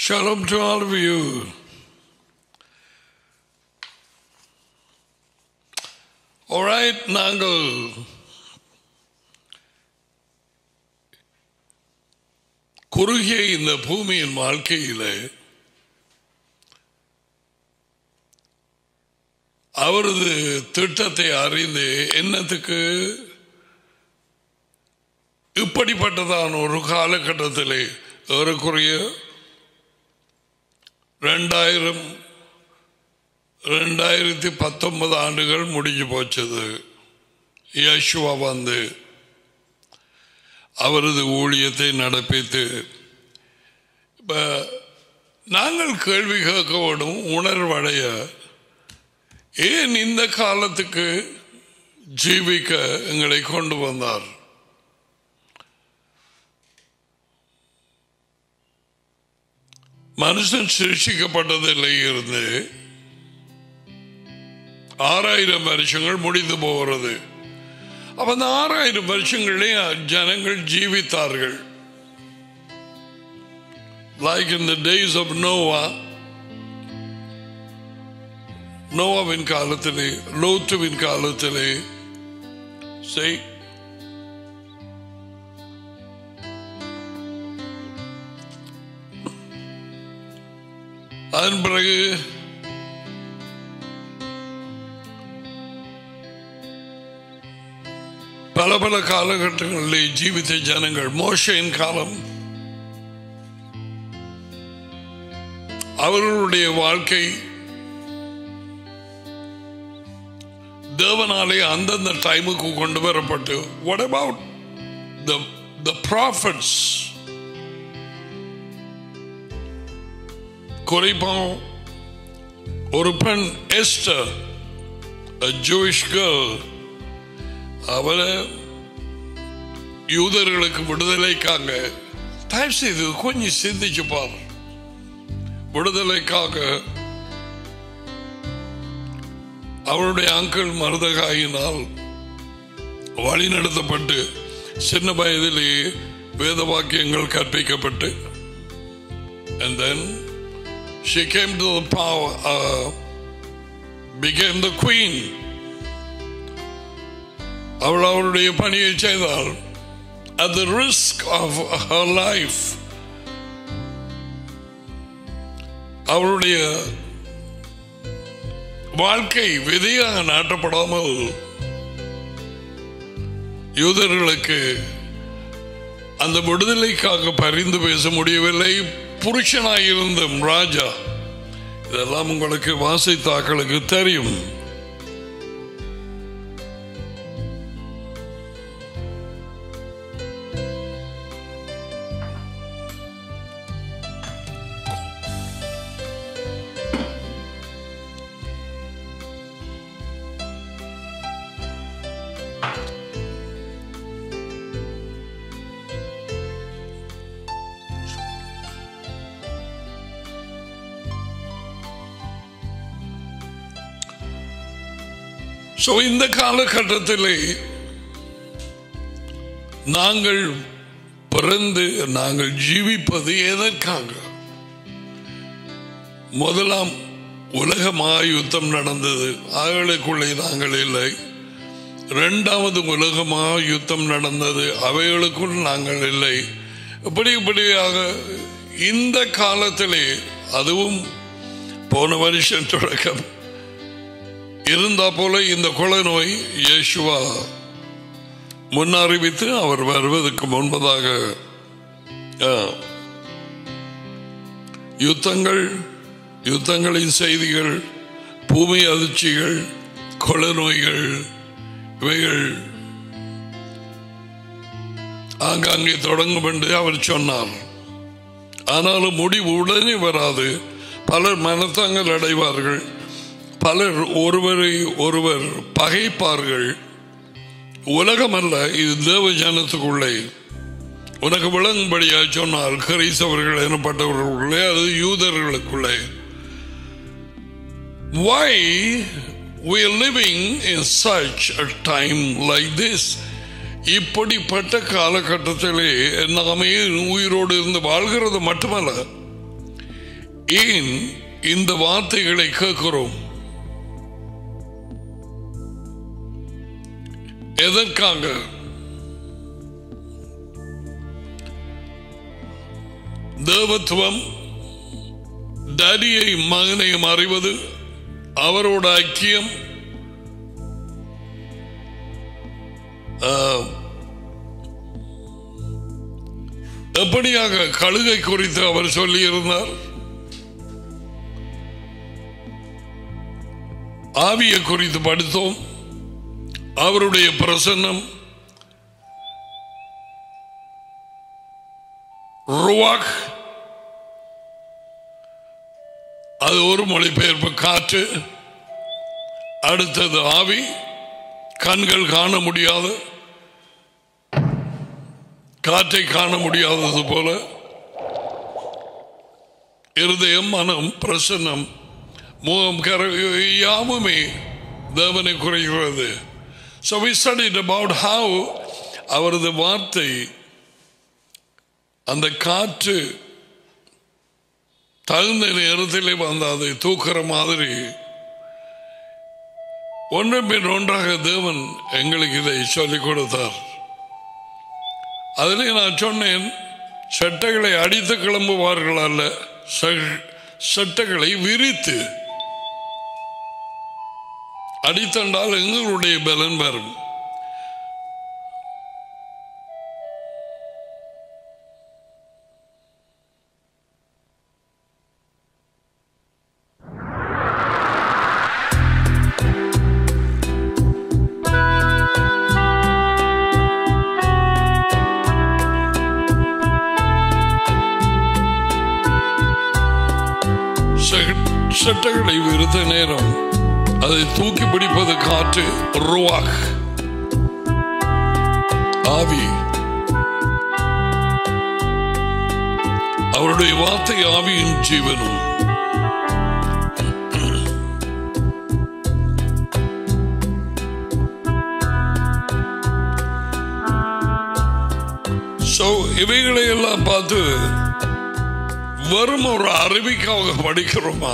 Shalom to all of you. All right, நாங்கள் குறுகிய இந்த பூமியின் வாழ்க்கையிலே அவரது திட்டத்தை அறிந்து என்னத்துக்கு இப்படிப்பட்டதான ஒரு காலகட்டத்திலே ஏறக்குறைய ரெண்டாயிரம் ரெண்டாயிரத்தி பத்தொன்பது ஆண்டுகள் முடிஞ்சு போச்சது யசுவா வந்து அவரது ஊழியத்தை நடப்பித்து இப்போ நாங்கள் கேள்வி கேட்க வேண்டும் உணர்வடைய ஏன் இந்த காலத்துக்கு ஜீவிக்க எங்களை கொண்டு வந்தார் மனுஷன் சிருஷிக்கப்பட்டதில்லை இருந்து ஆறாயிரம் வருஷங்கள் முடிந்து போகிறது அப்ப அந்த ஆறாயிரம் வருஷங்களே ஜனங்கள் ஜீவித்தார்கள் like in the days of Noah நோவாவின் காலத்திலே லோத்துவின் காலத்திலே செய் அதன் பிறகு பல பல காலகட்டங்களில் ஜீவித்த ஜனங்கள் மோஷையின் காலம் அவர்களுடைய வாழ்க்கை தேவனாலே அந்தந்த டைமுக்கு கொண்டு வரப்பட்டு what about the the profits குறிப்பாக ஒரு பெண் எஸ்டர் ஜூயிஷ் கேர்ள் அவரை யூதர்களுக்கு விடுதலைக்காக தயவு செய்து கொஞ்சம் சிந்திச்சு பார் விடுதலைக்காக அவருடைய அங்கிள் மருதகாயினால் வழி நடத்தப்பட்டு சின்ன வயதிலேயே வேத வாக்கியங்கள் கற்பிக்கப்பட்டு and then she came to the power uh, became the queen அவள் அவருடைய பணியை செய்தாள் at the risk of her life அவருடைய வாழ்க்கை விதையாக நாட்டப்படாமல் யூதர்களுக்கு அந்த விடுதலைக்காக பரிந்து பேச முடியவில்லை புருஷனாயிருந்தும் ராஜா இதெல்லாம் உங்களுக்கு வாசித்தாக்களுக்கு தெரியும் ஸோ இந்த காலகட்டத்திலே நாங்கள் பிறந்து நாங்கள் ஜீவிப்பது எதற்காக முதலாம் உலக மகாயுத்தம் நடந்தது அவைகளுக்குள்ளே நாங்கள் இல்லை இரண்டாவது உலக மகாயுத்தம் நடந்தது அவைகளுக்குள் நாங்கள் இல்லை இப்படி இப்படியாக இந்த காலத்திலே அதுவும் போன வருஷம் தொடக்கம் இருந்தா போல இந்த கொலை நோய் இயேசுவா முன்னறிவித்து அவர் வருவதற்கு முன்பதாக யுத்தங்கள் யுத்தங்களின் செய்திகள் பூமி அதிர்ச்சிகள் கொலை நோய்கள் இவைகள் ஆங்காங்கே தொடங்கும் என்று அவர் சொன்னார் ஆனாலும் முடிவு உடனே வராது பலர் மனத்தாங்கள் அடைவார்கள் பலர் ஒருவரை ஒருவர் பகைப்பார்கள் உலகம் அல்ல இது தேவ ஜனத்துக்குள்ளே உனக்கு விளங்கும்படியா சொன்னால் கிரைசவர்கள் எனப்பட்டவர்களுக்குள்ளே அது யூதர்களுக்குள்ளே why we are living in such a time like this இப்படிப்பட்ட காலகட்டத்திலே நாமே உயிரோடு இருந்து வாழ்கிறது மட்டுமல்ல ஏன் இந்த வார்த்தைகளை கேட்கிறோம் எதற்காக தேவத்துவம் டடியை மகனையும் அறிவது அவரோட ஐக்கியம் ஆஹ், எப்படியாக கழுகை குறித்து அவர் சொல்லியிருந்தார் ஆவியை குறித்து படித்தோம் அவருடைய பிரசன்னம் ருவாக் அது ஒரு மொழிபெயர்ப்பு காற்று அடுத்தது ஆவி கண்கள் காண முடியாத காற்றை காண முடியாதது போல இருதயம் மனம் பிரசன்னம் முகம் கர யாவுமே தேவனை குறைகிறது So we studied about how அவரது வார்த்தை அந்த காற்று தகுந்த நேரத்திலே வந்து அதை தூக்குற மாதிரி ஒன்றின் பின் ஒன்றாக தேவன் எங்களுக்கு இதை சொல்லிக் கொடுத்தார் அதிலே நான் சொன்னேன் சட்டைகளை அடித்து கிளம்புவார்கள் அல்ல ச- சட்டைகளை விரித்து அடித்தண்டால் எங்களுடைய பலன் வரும் ச- சட்டைகளை விருத்த நேரம் அதை தூக்கி பிடிப்பது காற்று ருவாக் ஆவி அவருடைய வார்த்தை ஆவியின் ஜீவனும் So, இவைகளை எல்லாம் பார்த்து வெறும் ஒரு அறிவிக்காக படிக்கிறோமா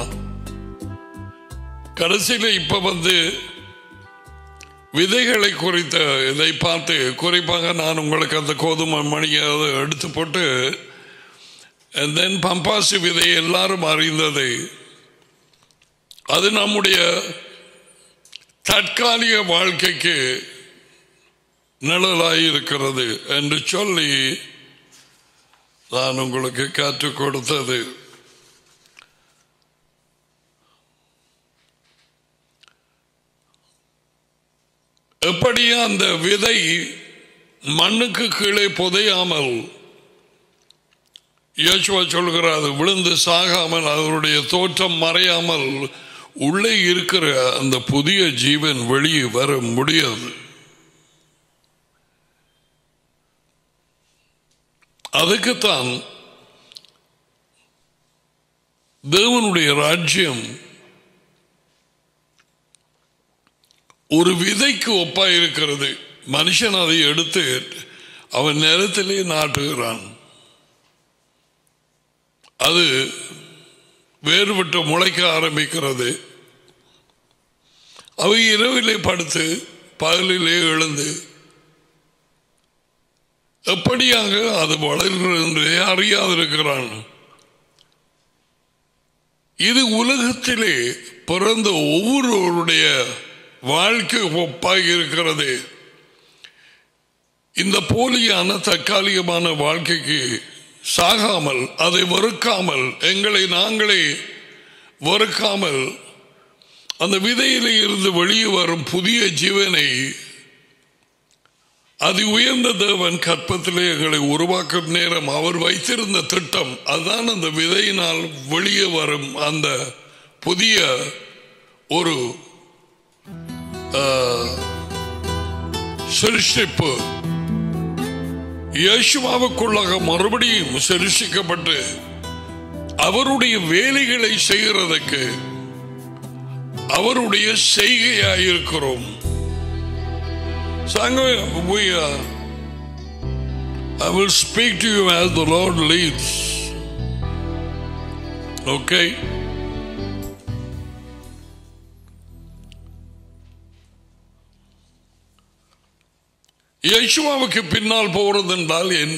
கடைசியில இப்ப வந்து விதைகளை குறித்த இதை பார்த்து குறிப்பாக நான் உங்களுக்கு அந்த கோதுமை மணியை அதை எடுத்து போட்டு தென் பம்பாசி விதை எல்லாரும் அறிந்தது அது நம்முடைய தற்காலிக வாழ்க்கைக்கு நிழலாயிருக்கிறது என்று சொல்லி நான் உங்களுக்கு கற்றுக் கொடுத்தது எப்படி அந்த விதை மண்ணுக்கு கீழே புதையாமல் இயேசுவா சொல்கிறார் விழுந்து சாகாமல் அவருடைய தோற்றம் மறையாமல் உள்ளே இருக்கிற அந்த புதிய ஜீவன் வெளியே வர முடியாது அதுக்குத்தான் தேவனுடைய ராஜ்யம் ஒரு விதைக்கு ஒப்பாயிருக்கிறது மனுஷன் அதை எடுத்து அவன் நிலத்திலே நாட்டுகிறான் அது வேறுபட்டு முளைக்க ஆரம்பிக்கிறது அவை இரவிலே படுத்து பகலிலே எழுந்து எப்படியாக அது வளர்கிறது என்றே அறியாதிருக்கிறான் இது உலகத்திலே பிறந்த ஒவ்வொருவருடைய வாழ்க்கை ஒப்பாக இருக்கிறது இந்த போலியான தற்காலிகமான வாழ்க்கைக்கு சாகாமல் அதை வெறுக்காமல் எங்களை நாங்களே வெறுக்காமல் அந்த விதையிலே இருந்து வெளியே வரும் புதிய ஜீவனை அதி உயர்ந்த தேவன் கற்பத்திலே எங்களை உருவாக்கும் நேரம் அவர் வைத்திருந்த திட்டம் அதுதான் அந்த விதையினால் வெளியே வரும் அந்த புதிய ஒரு சிருஷ்டிப்பு இயேசுவாவுக்குள்ளாக மறுபடியும் சிருஷிக்கப்பட்டு அவருடைய வேலைகளை செய்கிறதுக்கு அவருடைய செய்கையாயிருக்கிறோம் Sang we uh, I will speak to you as the Lord leads. Okay யேசுவாவுக்கு பின்னால் போறது என்றால் என்ன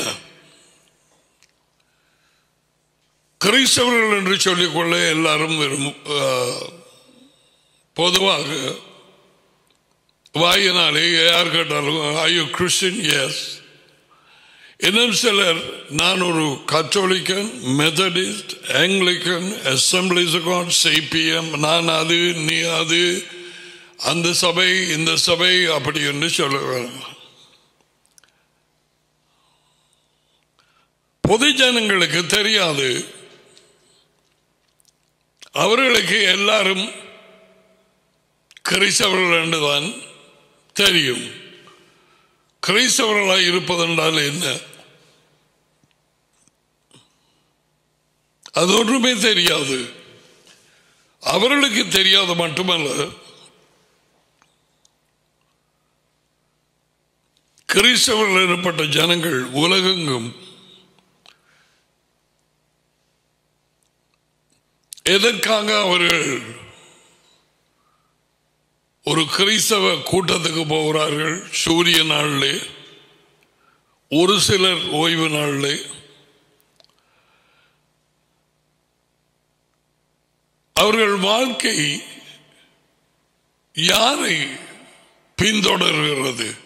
கிறிஸ்தவர்கள் என்று சொல்லிக்கொள்ள எல்லாரும் விரும்பும் ஆஹ், பொதுவாக வாயினாலே யார் கேட்டாலும் ஐயோ கிறிஸ்டின் எஸ் இன்னும் சிலர் நான் ஒரு கத்தோலிக்கன் Methodist Anglican assemblies God CPM நான் அது நீ அது அந்த சபை இந்த சபை அப்படி என்று சொல்லுவேன் பொது ஜனங்களுக்கு தெரியாது அவர்களுக்கு எல்லாரும் கிறிஸ்தவர்கள் என்றுதான் தெரியும் கிறிஸ்தவர்களாய் இருப்பதென்றால் என்ன அது ஒன்றுமே தெரியாது அவர்களுக்கு தெரியாது மட்டுமல்ல கிறிஸ்தவர்கள் எனப்பட்ட ஜனங்கள் உலகெங்கும் எதற்காக அவர்கள் ஒரு கிறிஸ்தவ கூட்டத்துக்கு போகிறார்கள் சூரிய நாளிலே ஒரு சிலர் ஓய்வு நாளிலே அவர்கள் வாழ்க்கை யாரை பின்தொடர்கிறது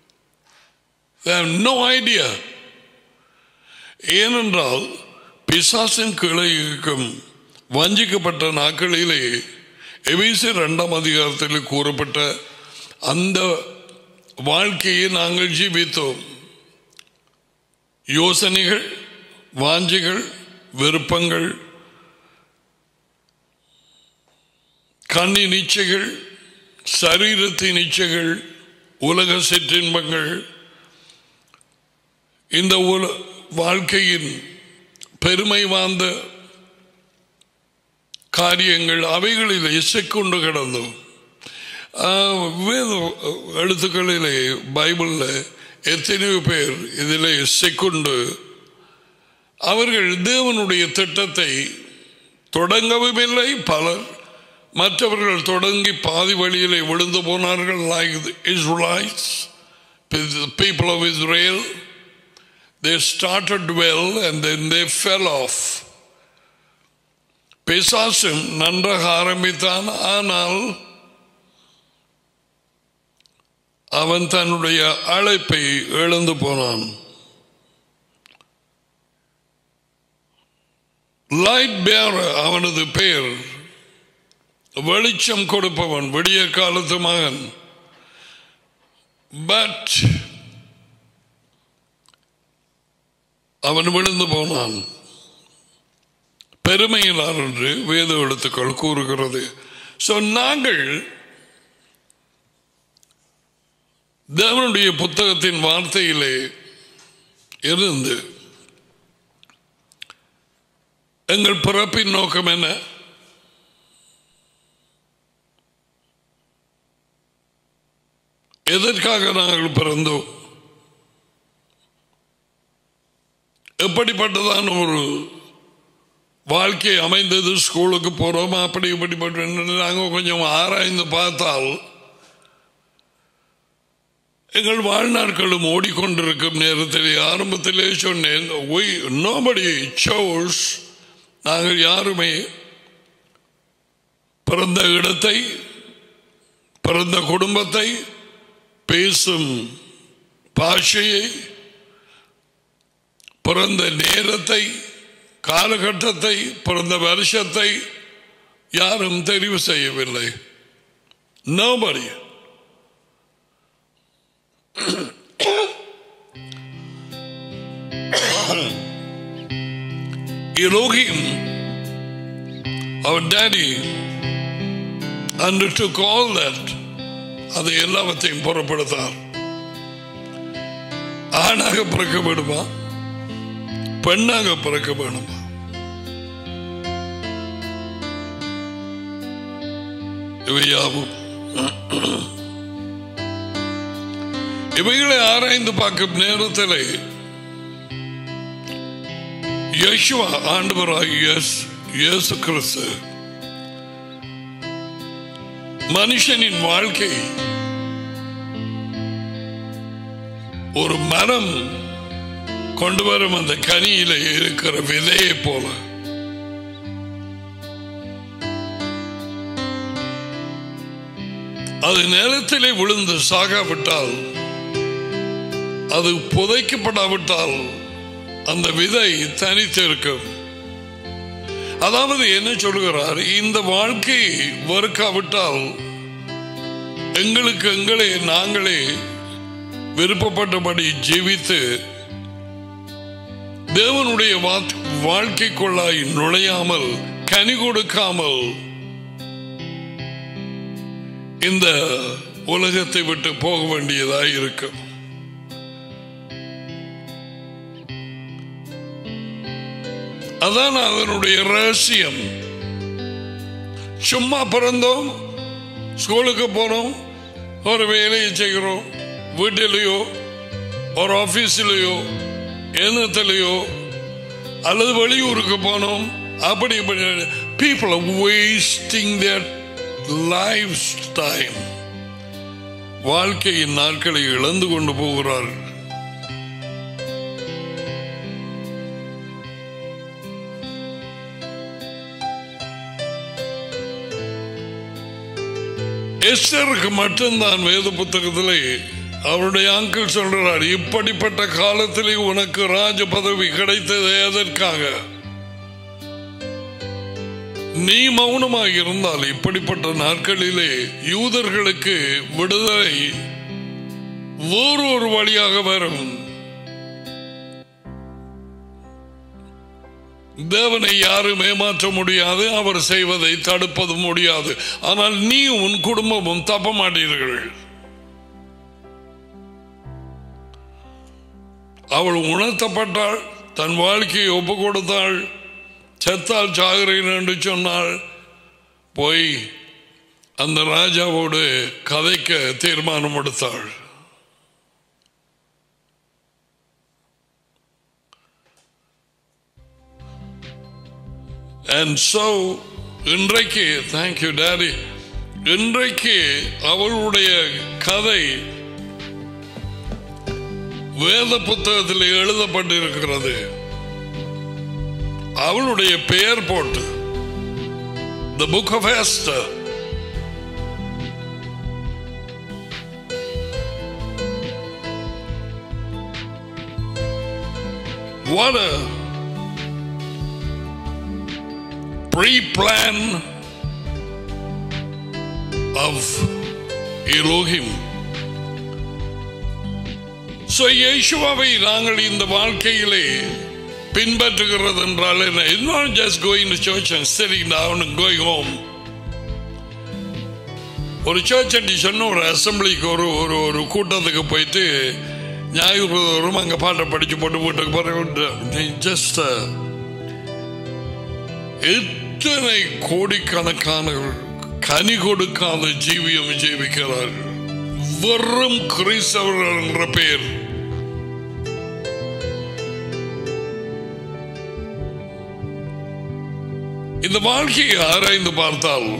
நோ ஐடியா ஏனென்றால் பிசாசின் கீழே இருக்கும் வஞ்சிக்கப்பட்ட நாட்களிலே எபிசி இரண்டாம் அதிகாரத்தில் கூறப்பட்ட அந்த வாழ்க்கையை நாங்கள் ஜீவித்தோம் யோசனைகள் வாஞ்சிகள் விருப்பங்கள் கண்ணின் இச்சைகள் சரீரத்தின் இச்சைகள் உலக சிற்றின்பங்கள் இந்த உல வாழ்க்கையின் பெருமை வாய்ந்த காரியங்கள் அவைகளில் இசைக்கொண்டு கிடந்தோம் ஆஹ், வேத எழுத்துக்களிலே பைபிளில் எத்தனையோ பேர் இதில் இசைக்கொண்டு அவர்கள் தேவனுடைய திட்டத்தை தொடங்கவும் இல்லை பலர் மற்றவர்கள் தொடங்கி பாதி வழியிலே விழுந்து போனார்கள் like Israelites people of Israel they started well and then they fell off பிசாசும் நன்றாக ஆரம்பித்தான் ஆனால் அவன் தன்னுடைய அழைப்பை இழந்து போனான் லைட் பேர் அவனது பெயர் வெளிச்சம் கொடுப்பவன் விடிய காலத்து மகன் பட் அவன் விழுந்து போனான் பெருமையிலார் என்று வேத எழுத்துக்கள் கூறுகிறது சோ நாங்கள் தேவனுடைய புத்தகத்தின் வார்த்தையிலே இருந்து எங்கள் பிறப்பின் நோக்கம் என்ன எதற்காக நாங்கள் பிறந்தோம் எப்படிப்பட்டதான ஒரு வாழ்க்கை அமைந்தது ஸ்கூலுக்கு போறோமா அப்படி இப்படிப்பட்ட நாங்கள் கொஞ்சம் ஆராய்ந்து பார்த்தால் எங்கள் வாழ்நாட்களும் ஓடிக்கொண்டிருக்கும் நேரத்தில் ஆரம்பத்திலே சொன்னேன் நோபடி சோஸ் நாங்கள் யாருமே பிறந்த இடத்தை பிறந்த குடும்பத்தை பேசும் பாஷையை பிறந்த நேரத்தை காலகட்டத்தை பிறந்த வருஷத்தை யாரும் தெரிவு செய்யவில்லை nobody Elohim, our daddy, undertook all that. அதை எல்லாவற்றையும் புறப்படுத்தார் ஆணாக பிறக்க வேண்டுமா பெண்ணாக பிறக்க வேண்டுமா இவையாவும் இவைகளை ஆராய்ந்து பார்க்கும் நேரத்தில் யேசுவா ஆண்டவராகிய இயேசு கிறிஸ்து மனுஷனின் வாழ்க்கை ஒரு மரம் கொண்டு வரும் அந்த கனியில இருக்கிற விதையை போல அது நிலத்திலே விழுந்து சாகாவிட்டால் அது புதைக்கப்படாவிட்டால் அந்த விதை தனித்திருக்கும் அதாவது என்ன சொல்கிறார் இந்த வாழ்க்கை வெறுக்காவிட்டால் எங்களுக்கு எங்களே நாங்களே விருப்பப்பட்டபடி ஜீவித்து தேவனுடைய வாத்- வாழ்க்கைக்குள்ளாய் நுழையாமல் கனி கொடுக்காமல் இந்த உலகத்தை விட்டு போக வேண்டியதாய் இருக்கும் அதான் அதனுடைய ரகசியம் சும்மா பிறந்தோம் ஸ்கூலுக்கு போனோம் ஒரு வேலையை செய்கிறோம் வீட்டிலேயோ ஒரு ஆபீஸ்லயோ எண்ணத்திலேயோ அல்லது வெளியூருக்கு போனோம் அப்படி இப்படி people wasting their life time வாழ்க்கையின் நாட்களை இழந்து கொண்டு போகிறார்கள் எஸ்டருக்கு மட்டும்தான் வேத புத்தகத்திலே அவருடைய அங்கிள் சொல்றார் இப்படிப்பட்ட காலத்திலே உனக்கு ராஜ பதவி கிடைத்தது எதற்காக நீ மௌனமாக இருந்தால் இப்படிப்பட்ட நாட்களிலே யூதர்களுக்கு விடுதலை வேறொரு வழியாக வரும் தேவனை யாரும் ஏமாற்ற முடியாது அவர் செய்வதை தடுப்பது முடியாது ஆனால் நீ உன் குடும்பமும் தப்ப மாட்டீர்கள் அவள் உணர்த்தப்பட்டாள் தன் வாழ்க்கையை ஒப்பு கொடுத்தாள் செத்தால் சாகிறேன் என்று சொன்னாள் போய் அந்த ராஜாவோடு கதைக்க தீர்மானம் எடுத்தாள் And so இன்றைக்கு தேங்க்யூ டாடி இன்றைக்கு அவளுடைய கதை வேத புத்தகத்தில் எழுதப்பட்டிருக்கிறது அவளுடைய பெயர் போட்டு the book of Esther What a pre-plan of Elohim. So இயேசுவாவை நாங்கள் இந்த வாழ்க்கையிலே பின்பற்றுகிறது என்றால் என்ன It's not just going to church and sitting down and going home. ஒரு சர்ச் அண்டி சொன்ன ஒரு அசம்பிளிக்கு ஒரு ஒரு ஒரு கூட்டத்துக்கு போயிட்டு ஞாயிறு தோறும் அங்கே பாட்டை படிச்சு போட்டு வீட்டுக்கு போகிற ஜஸ்ட் எத்தனை கோடிக்கணக்கான கனி கொடுக்காத ஜீவியம் ஜீவிக்கிறார்கள் வெறும் கிறிஸ்தவர்கள் என்ற பெயர் இந்த வாழ்க்கையை ஆராய்ந்து பார்த்தால்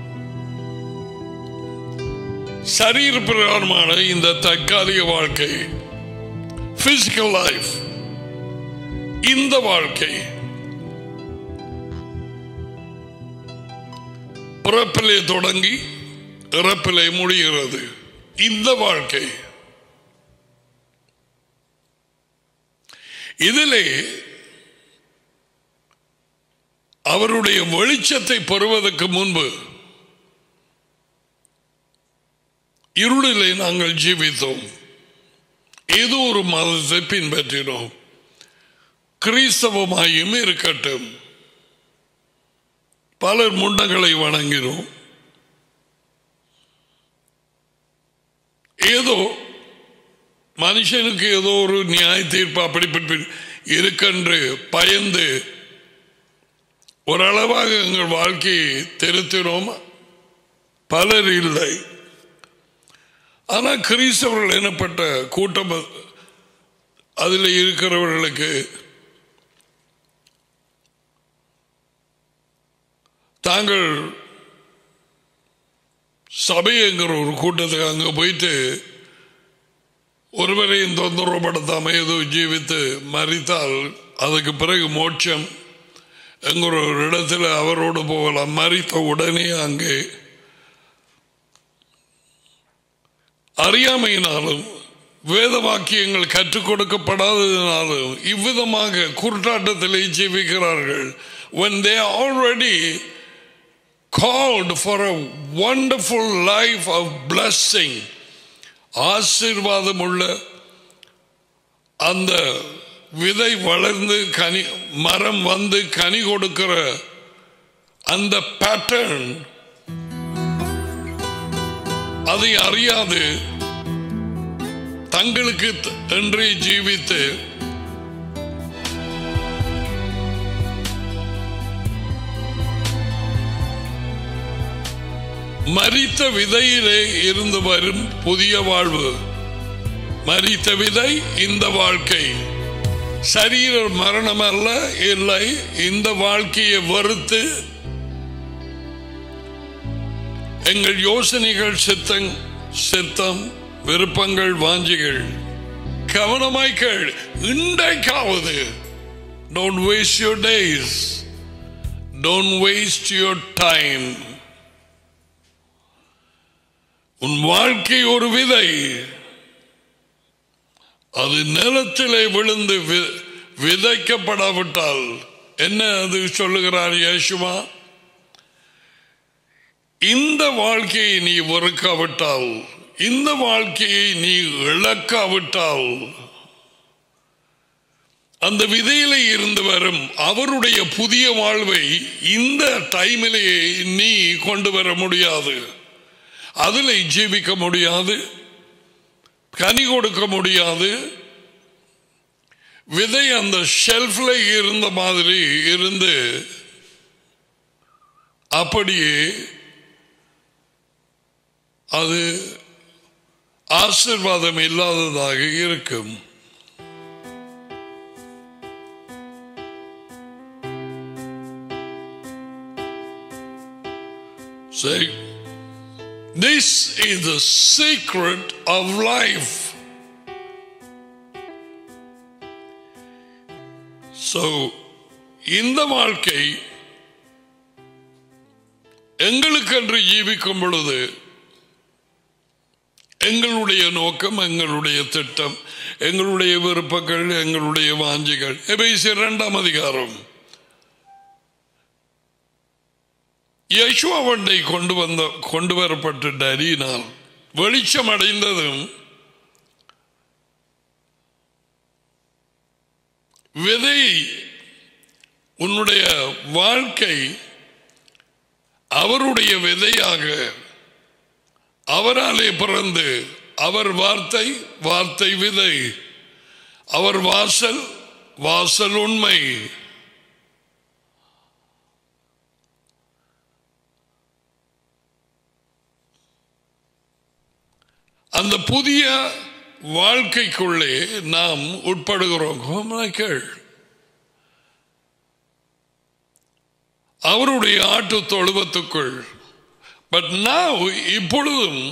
சரீர பிரகாரமான இந்த தற்காலிக வாழ்க்கை பிசிக்கல் லைஃப் இந்த வாழ்க்கை பிறப்பிலே தொடங்கி இறப்பிலே முடிகிறது இந்த வாழ்க்கை இதிலே அவருடைய வெளிச்சத்தை பெறுவதற்கு முன்பு இருளிலே நாங்கள் ஜீவித்தோம் ஏதோ ஒரு மதத்தை பின்பற்றினோம் கிறிஸ்தவமாயும் இருக்கட்டும் பலர் முண்டங்களை வணங்கினோம் ஏதோ மனுஷனுக்கு ஏதோ ஒரு நியாய தீர்ப்பு அப்படிப்பட்டு இருக்கென்று பயந்து ஓரளவாக எங்கள் வாழ்க்கையை திருத்தினோம் பலர் இல்லை ஆனால் கிறிஸ்தவர்கள் எனப்பட்ட கூட்டம் அதில் இருக்கிறவர்களுக்கு நாங்கள் சபைங்கிற ஒரு கூட்டத்துக்கு அங்கே போயிட்டு ஒருவரையும் தொந்தரவுப்படுத்தாம ஏதோ ஜீவித்து மறித்தால் அதுக்கு பிறகு மோட்சம் என்கிற ஒரு இடத்துல அவரோடு போகலாம் மறித்த உடனே அங்கே அறியாமையினாலும் வேத வாக்கியங்கள் கற்றுக் கொடுக்கப்படாததினாலும் இவ்விதமாக குருட்டாட்டத்திலே ஜீவிக்கிறார்கள் when they are already called for a wonderful life of blessing ஆசீர்வாதம் உள்ள அந்த விதை வளர்ந்து கனி மரம் வந்து கனி கொடுக்கிற அந்த பேட்டர்ன் அதை அறியாது தங்களுக்கு த- என்றே ஜீவித்து மரித்த விதையிலே இருந்து வரும் புதிய வாழ்வு மரித்த விதை இந்த வாழ்க்கை சரீர மரணம் அல்ல இல்லை இந்த வாழ்க்கையை வெறுத்து எங்கள் யோசனைகள் சித்தம் சித்தம் விருப்பங்கள் வாஞ்சிகள் கவனமாய் கேள் இன்றைக்காவது don't waste your days don't waste your time உன் வாழ்க்கை ஒரு விதை அது நிலத்திலே விழுந்து வி- விதைக்கப்படாவிட்டால் என்ன அது சொல்லுகிறார் யேசுவா இந்த வாழ்க்கையை நீ வெறுக்காவிட்டால் இந்த வாழ்க்கையை நீ இழக்காவிட்டால் அந்த விதையில இருந்து வரும் அவருடைய புதிய வாழ்வை இந்த டைமிலேயே நீ கொண்டு வர முடியாது அதில் ஜீவிக்க முடியாது கனி கொடுக்க முடியாது விதை அந்த ஷெல்ஃப்ல இருந்த மாதிரி இருந்து அப்படியே அது ஆசிர்வாதம் இல்லாததாக இருக்கும் சரி This is the secret of life. So, இந்த வாழ்க்கை எங்களுக்கென்று ஜீவிக்கும் பொழுது எங்களுடைய நோக்கம் எங்களுடைய திட்டம் எங்களுடைய விருப்பங்கள் எங்களுடைய வாஞ்சிகள் எபேசியர் இரண்டாம் அதிகாரம் யசுவண்டை கொண்டு வந்த கொண்டு வரப்பட்ட அரியினால் வெளிச்சம் அடைந்ததும் விதை உன்னுடைய வாழ்க்கை அவருடைய விதையாக அவராலே பிறந்து அவர் வார்த்தை வார்த்தை விதை அவர் வாசல் வாசல் உண்மை அந்த புதிய வாழ்க்கைக்குள்ளே நாம் உட்படுகிறோம் கோமலைகள் அவருடைய ஆட்டு தொழுவத்துக்குள் பட் நான் இப்பொழுதும்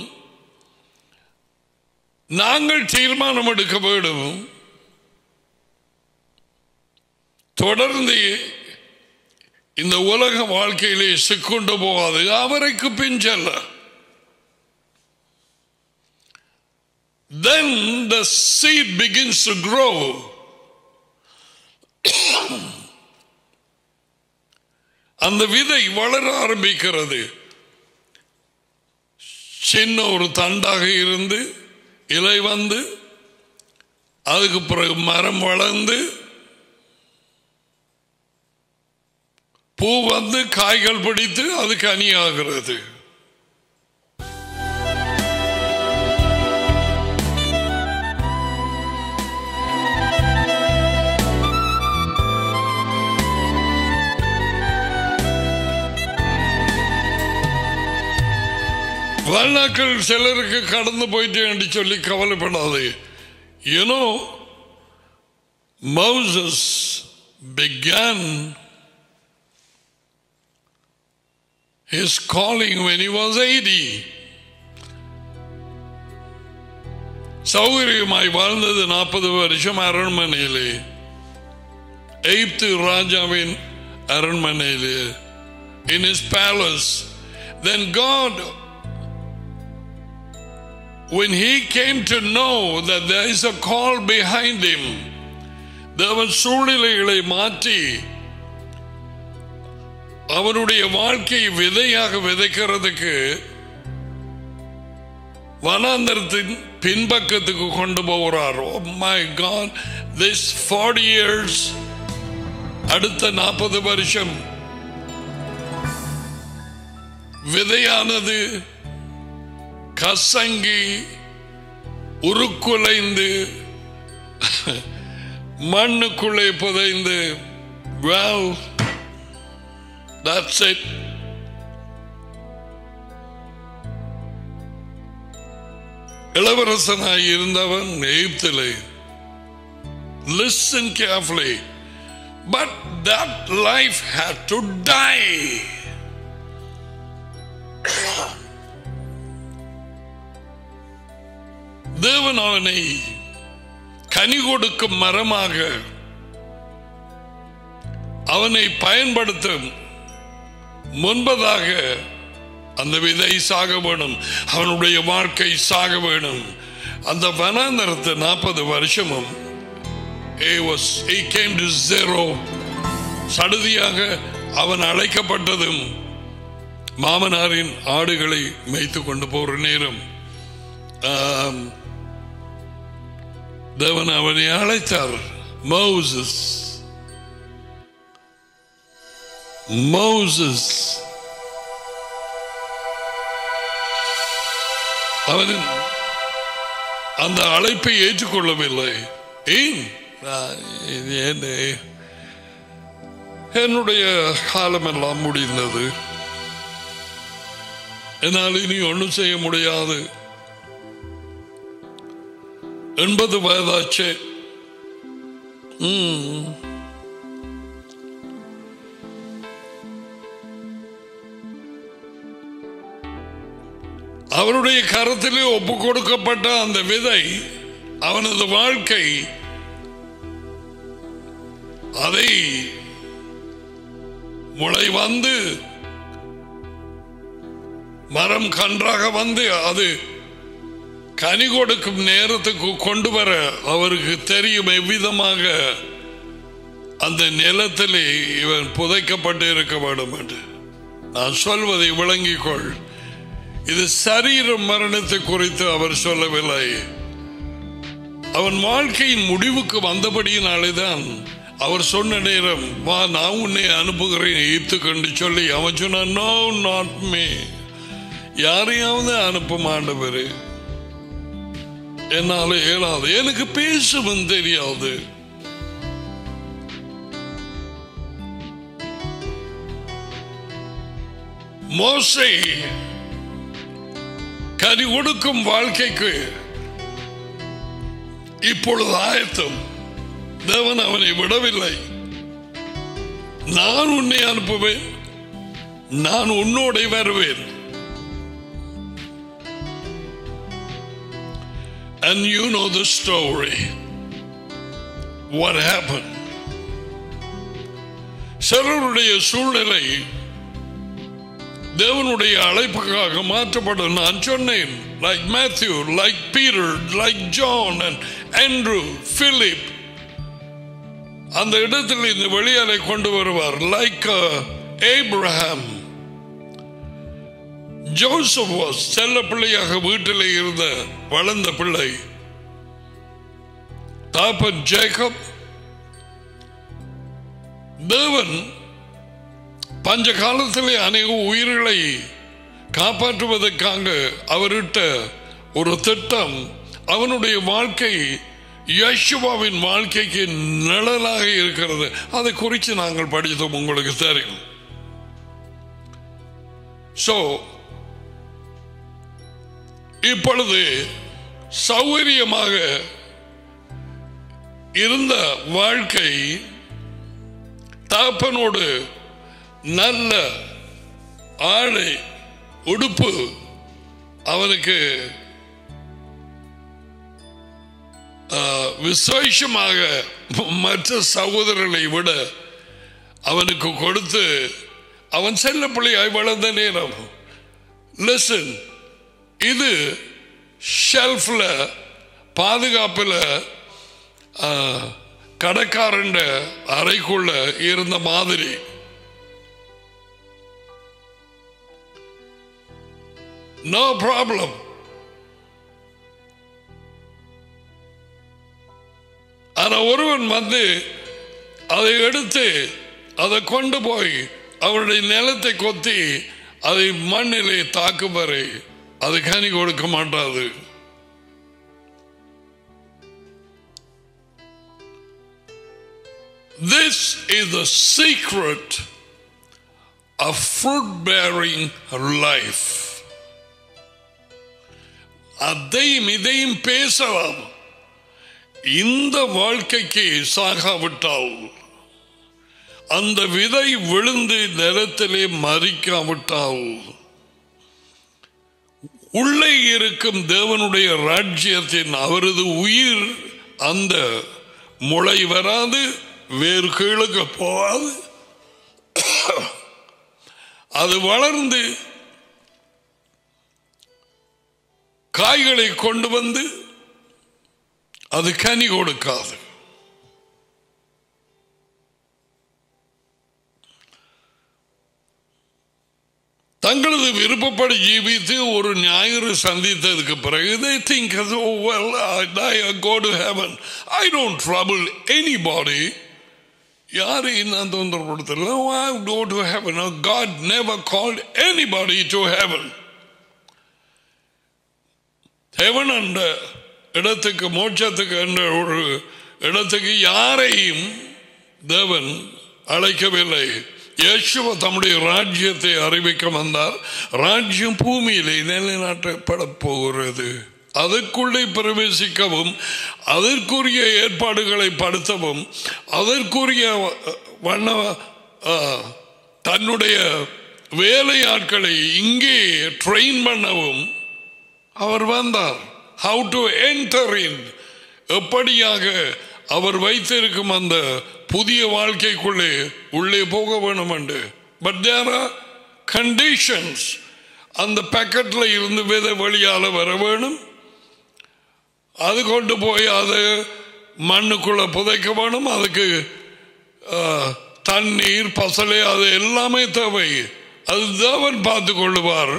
நாங்கள் தீர்மானம் எடுக்க வேண்டும் தொடர்ந்து இந்த உலக வாழ்க்கையிலே சிக்கொண்டு போகாது அவரைக்கு பின் செல்ல then the seed begins to grow. அந்த விதை வளர ஆரம்பிக்கிறது சின்ன ஒரு தண்டாக இருந்து இலை வந்து அதுக்கு பிறகு மரம் வளர்ந்து பூ வந்து காய்கள் பிடித்து அது கனியாகிறது வாழ்நாட்கள் சிலருக்கு கடந்து போயிட்டு என்று சொல்லி கவலைப்படாது you know Moses began his calling when he was 80. சௌகரியமாய் வாழ்ந்தது நாற்பது வருஷம் அரண்மனையிலே எய்ப்து ராஜாவின் அரண்மனையிலே in his palace then God when he came to know that there is a call behind him தேவன் சூழ்நிலைகளை மாற்றி அவனுடைய வாழ்க்கையை விதையாக விதைக்கிறதுக்கு வனாந்தரத்தின் பின்பக்கத்துக்கு கொண்டு போகிறார் my God this forty years அடுத்த நாற்பது வருஷம் விதையானது கசங்கி உருக்குலைந்து மண்ணுக்குள்ளே புதைந்து well that's it இளவரசனாய் இருந்தவன் எகிப்திலே listen carefully but that life had to die தேவன் அவனை கனி கொடுக்கும் மரமாக அவனை பயன்படுத்தும் முன்பதாக அந்த விதை சாக வேணும் அவனுடைய வாழ்க்கை சாக வேணும் அந்த வனாந்தரத்து நாற்பது வருஷமும் he was he came to zero சடுதியாக அவன் அழைக்கப்பட்டதும் மாமனாரின் ஆடுகளை மேய்த்து கொண்டு போற நேரம் ஆம், தேவன் அவனை அழைத்தார் மோசஸ் மோசஸ் அவன் அந்த அழைப்பை ஏற்றுக்கொள்ளவில்லை ஏன் நான் இது என்ன என்னுடைய காலமெல்லாம் முடிந்தது என்னால் இனி ஒன்றும் செய்ய முடியாது எண்பது வயதாச்சு ம். அவருடைய கரத்திலே ஒப்பு கொடுக்கப்பட்ட அந்த விதை அவனது வாழ்க்கை அதை முளை வந்து மரம் கன்றாக வந்து அது கனி கொடுக்கும் நேரத்துக்கு கொண்டு வர அவருக்கு தெரியும் எவ்விதமாக அந்த நிலத்திலே இவன் புதைக்கப்பட்டு இருக்க வேண்டும் என்று நான் சொல்வதை விளங்கிக் கொள் இது சரீர மரணத்தை குறித்து அவர் சொல்லவில்லை அவன் வாழ்க்கையின் முடிவுக்கு வந்தபடியினாலேதான் அவர் சொன்ன நேரம் வா நான் உன்னை அனுப்புகிறேன் ஈர்த்து கண்டு சொல்லி அவன் சொன்னான் நோ நாட் மே யாரையாவது அனுப்ப மாண்டவர் என்னால இயலாது எனக்கு பேசவும் தெரியாது மோசை கனி கொடுக்கும் வாழ்க்கைக்கு இப்பொழுது ஆயத்தம் தேவன் அவனை விடவில்லை நான் உன்னை அனுப்புவேன் நான் உன்னோட வருவேன் And you know the story. What happened? சிலருடைய சூழ்நிலை தேவனுடைய அழைப்புக்காக மாற்றப்படும் நான் சொன்னேன் like Matthew like Peter like John and Andrew Philip அந்த இடத்தில் இந்த வெளியாலை கொண்டு வருவார் லைக் ஏப்ரஹாம் ஜோசப் வாஸ் செல்ல பிள்ளையாக வீட்டில் இருந்த வளர்ந்த பிள்ளை தாப்பன் ஜேக்கப் தேவன் பஞ்ச காலத்திலே அநேக உயிர்களை காப்பாற்றுவதற்காக அவரிட்ட ஒரு திட்டம் அவனுடைய வாழ்க்கை யேசுவாவின் வாழ்க்கைக்கு நிழலாக இருக்கிறது அதை குறித்து நாங்கள் படித்தோம் உங்களுக்கு தெரியும் சோ இப்பொழுது சௌகரியமாக இருந்த வாழ்க்கை தாப்பனோடு நல்ல ஆடை உடுப்பு அவனுக்கு ஆ, விசேஷமாக மற்ற சகோதரர்களை விட அவனுக்கு கொடுத்து அவன் செல்ல பிள்ளையாய் வளர்ந்த நேரம் லிசன் இது ஷெல்ஃப்ல பாதுகாப்புல ஆ, கடைக்காரன் அறைக்குள்ள இருந்த மாதிரி நோ ப்ராப்ளம் ஆனா ஒருவன் வந்து அதை எடுத்து அதை கொண்டு போய் அவருடைய நிலத்தை கொத்தி அதை மண்ணிலே தாக்கும் வரை அது கனி கொடுக்க மாட்டாது This is the secret of fruit bearing life. அதையும் இதையும் பேசலாம் இந்த வாழ்க்கைக்கு சாகாவிட்டால் அந்த விதை விழுந்து நிலத்திலே மறிக்காவிட்டால் உள்ளே இருக்கும் தேவனுடைய ராஜ்யத்தின் அவரது உயிர் அந்த முளை வராது வேறு கீழுக்கு போகாது அது வளர்ந்து காய்களை கொண்டு வந்து அது கனி கொடுக்காது தங்களது விருப்பப்படி ஜீவித்து ஒரு ஞாயிறு சந்தித்ததுக்கு பிறகு they think oh well I die I go to heaven I don't trouble anybody யாரையும் நான் தொந்தரப்படுத்தல I go to heaven No, God never called anybody to heaven heaven என்ற இடத்துக்கு மோட்சத்துக்கு என்ற ஒரு இடத்துக்கு யாரையும் தேவன் அழைக்கவில்லை இயேசுவ தம்முடைய ராஜ்யத்தை அறிவிக்க வந்தார் ராஜ்யம் பூமியிலே நிலைநாட்டப்பட போகிறது அதற்குள்ளே பிரவேசிக்கவும் அதற்குரிய ஏற்பாடுகளை படுத்தவும் அதற்குரிய வண்ண ஆ, தன்னுடைய வேலையாட்களை இங்கே ட்ரெயின் பண்ணவும் அவர் வந்தார் ஹவு டு என்டர் இன் எப்படியாக அவர் வைத்திருக்கும் அந்த புதிய வாழ்க்கைக்குள்ளே உள்ளே போக வேணும் என்று பட் தேர் ஆர் கண்டிஷன்ஸ் அந்த பேக்கெட்ல இருந்து விதை வழியால வர வேணும் அது கொண்டு போய் அதை மண்ணுக்குள்ள புதைக்க வேணும் அதுக்கு ஆ, தண்ணீர் பசலை அது எல்லாமே தேவை அது தேவன் பார்த்து கொள்ளுவார்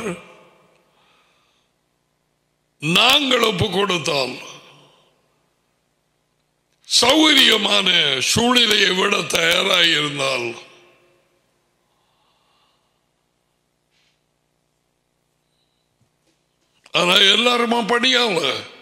நாங்கள் ஒப்பு கொடுத்தால் சௌகரியமான சூழ்நிலையை விட தயாராக இருந்தால் ஆனா எல்லாருமா படியால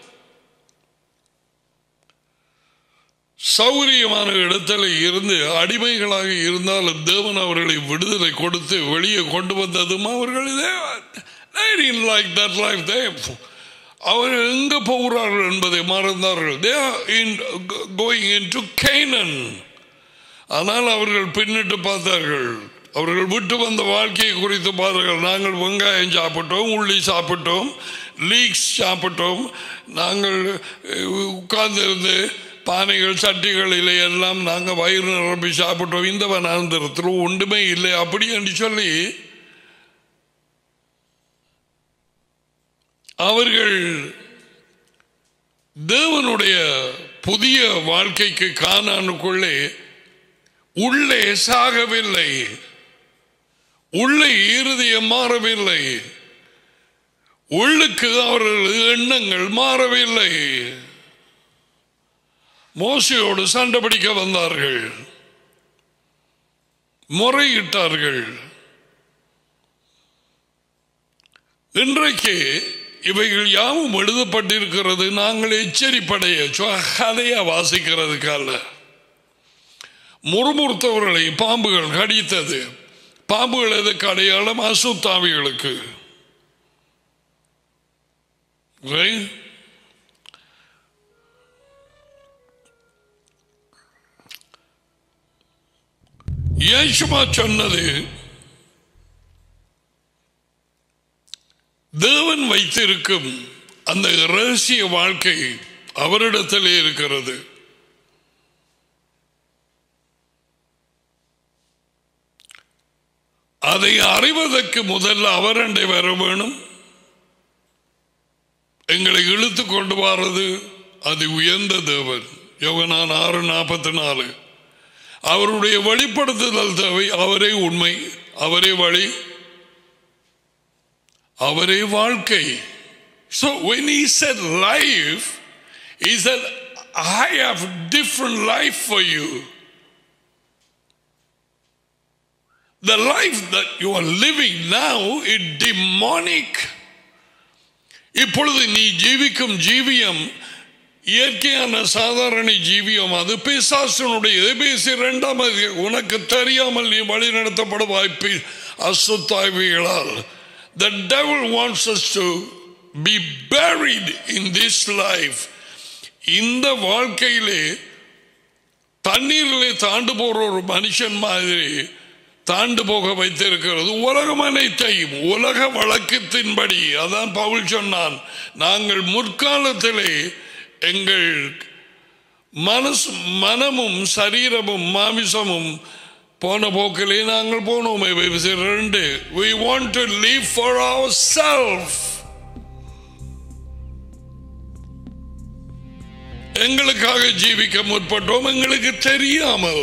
சௌகரியமான இடத்துல இருந்து அடிமைகளாக இருந்தாலும் தேவன் அவர்களை விடுதலை கொடுத்து வெளியே கொண்டு வந்ததும் அவர்கள் லைக் தட் லைஃப் தே அவர்கள் எங்க போகிறார்கள் என்பதை மறந்தார்கள் they are in going into Canaan ஆனால் அவர்கள் பின்னிட்டு பார்த்தார்கள் அவர்கள் விட்டு வந்த வாழ்க்கையை குறித்து பார்த்தார்கள் நாங்கள் வெங்காயம் சாப்பிட்டோம் உள்ளி சாப்பிட்டோம் லீக்ஸ் சாப்பிட்டோம் நாங்கள் உட்கார்ந்திருந்து பானைகள் சட்டிகளிலே எல்லாம் நாங்கள் வயிறு நிரம்பி சாப்பிட்டோம் இந்த வனாந்திரத்தில் ஒன்றுமே இல்லை அப்படி என்று சொல்லி அவர்கள் தேவனுடைய புதிய வாழ்க்கைக்கு காணானுக்குள்ளே உள்ளே சாகவில்லை உள்ளே இருதயம் மாறவில்லை உள்ளுக்கு அவர்கள் எண்ணங்கள் மாறவில்லை மோசையோடு சண்டை பிடிக்க வந்தார்கள் முறையிட்டார்கள் இன்றைக்கு இவைகள் யாவும் எழுதப்பட்டிருக்கிறது நாங்கள் எச்சரிப்படைய கதையா வாசிக்கிறதுக்கால முறுமுறுத்தவர்களை பாம்புகள் கடித்தது பாம்புகள் எதுக்கு அடையாளம் அசுத்தாவிகளுக்கு Right? இயேசுமா சொன்னது தேவன் வைத்திருக்கும் அந்த ரகசிய வாழ்க்கை அவரிடத்திலே இருக்கிறது அதை அறிவதற்கு முதல்ல அவரண்டை வர வேணும் எங்களை இழுத்து கொண்டு வாரது அது உயர்ந்த தேவன் யோகனான் ஆறு நாற்பத்தி நாலு அவருடைய வெளிப்படுத்துதல் தேவை அவரே உண்மை அவரே வழி அவரே வாழ்க்கை So when he said life, he said, I have different life for you. The life that you are living now is demonic. இப்பொழுது நீ ஜீவிக்கும் ஜீவியம் இயற்கையான சாதாரண ஜீவியம் அது பிசாசனுடைய பேசி இரண்டாம் அதிகாரம். உனக்கு தெரியாமல் நீ வழி நடத்தப்பட வாய்ப்பு அசுத்தாய்விகளால் The devil wants us to be buried in this life. இந்த வாழ்க்கையிலே தண்ணீரிலே தாண்டு போற ஒரு மனுஷன் மாதிரி தாண்டு போக வைத்திருக்கிறது உலகம் அனைத்தையும் உலக வழக்கத்தின்படி அதான் பவுல் சொன்னான் நாங்கள் முற்காலத்திலே எங்கள் மனசு மனமும் சரீரமும் மாமிசமும் போன போக்கிலே நாங்கள் போனோம் ரெண்டு we want to live for ourselves எங்களுக்காக ஜீவிக்க முற்பட்டோம் எங்களுக்கு தெரியாமல்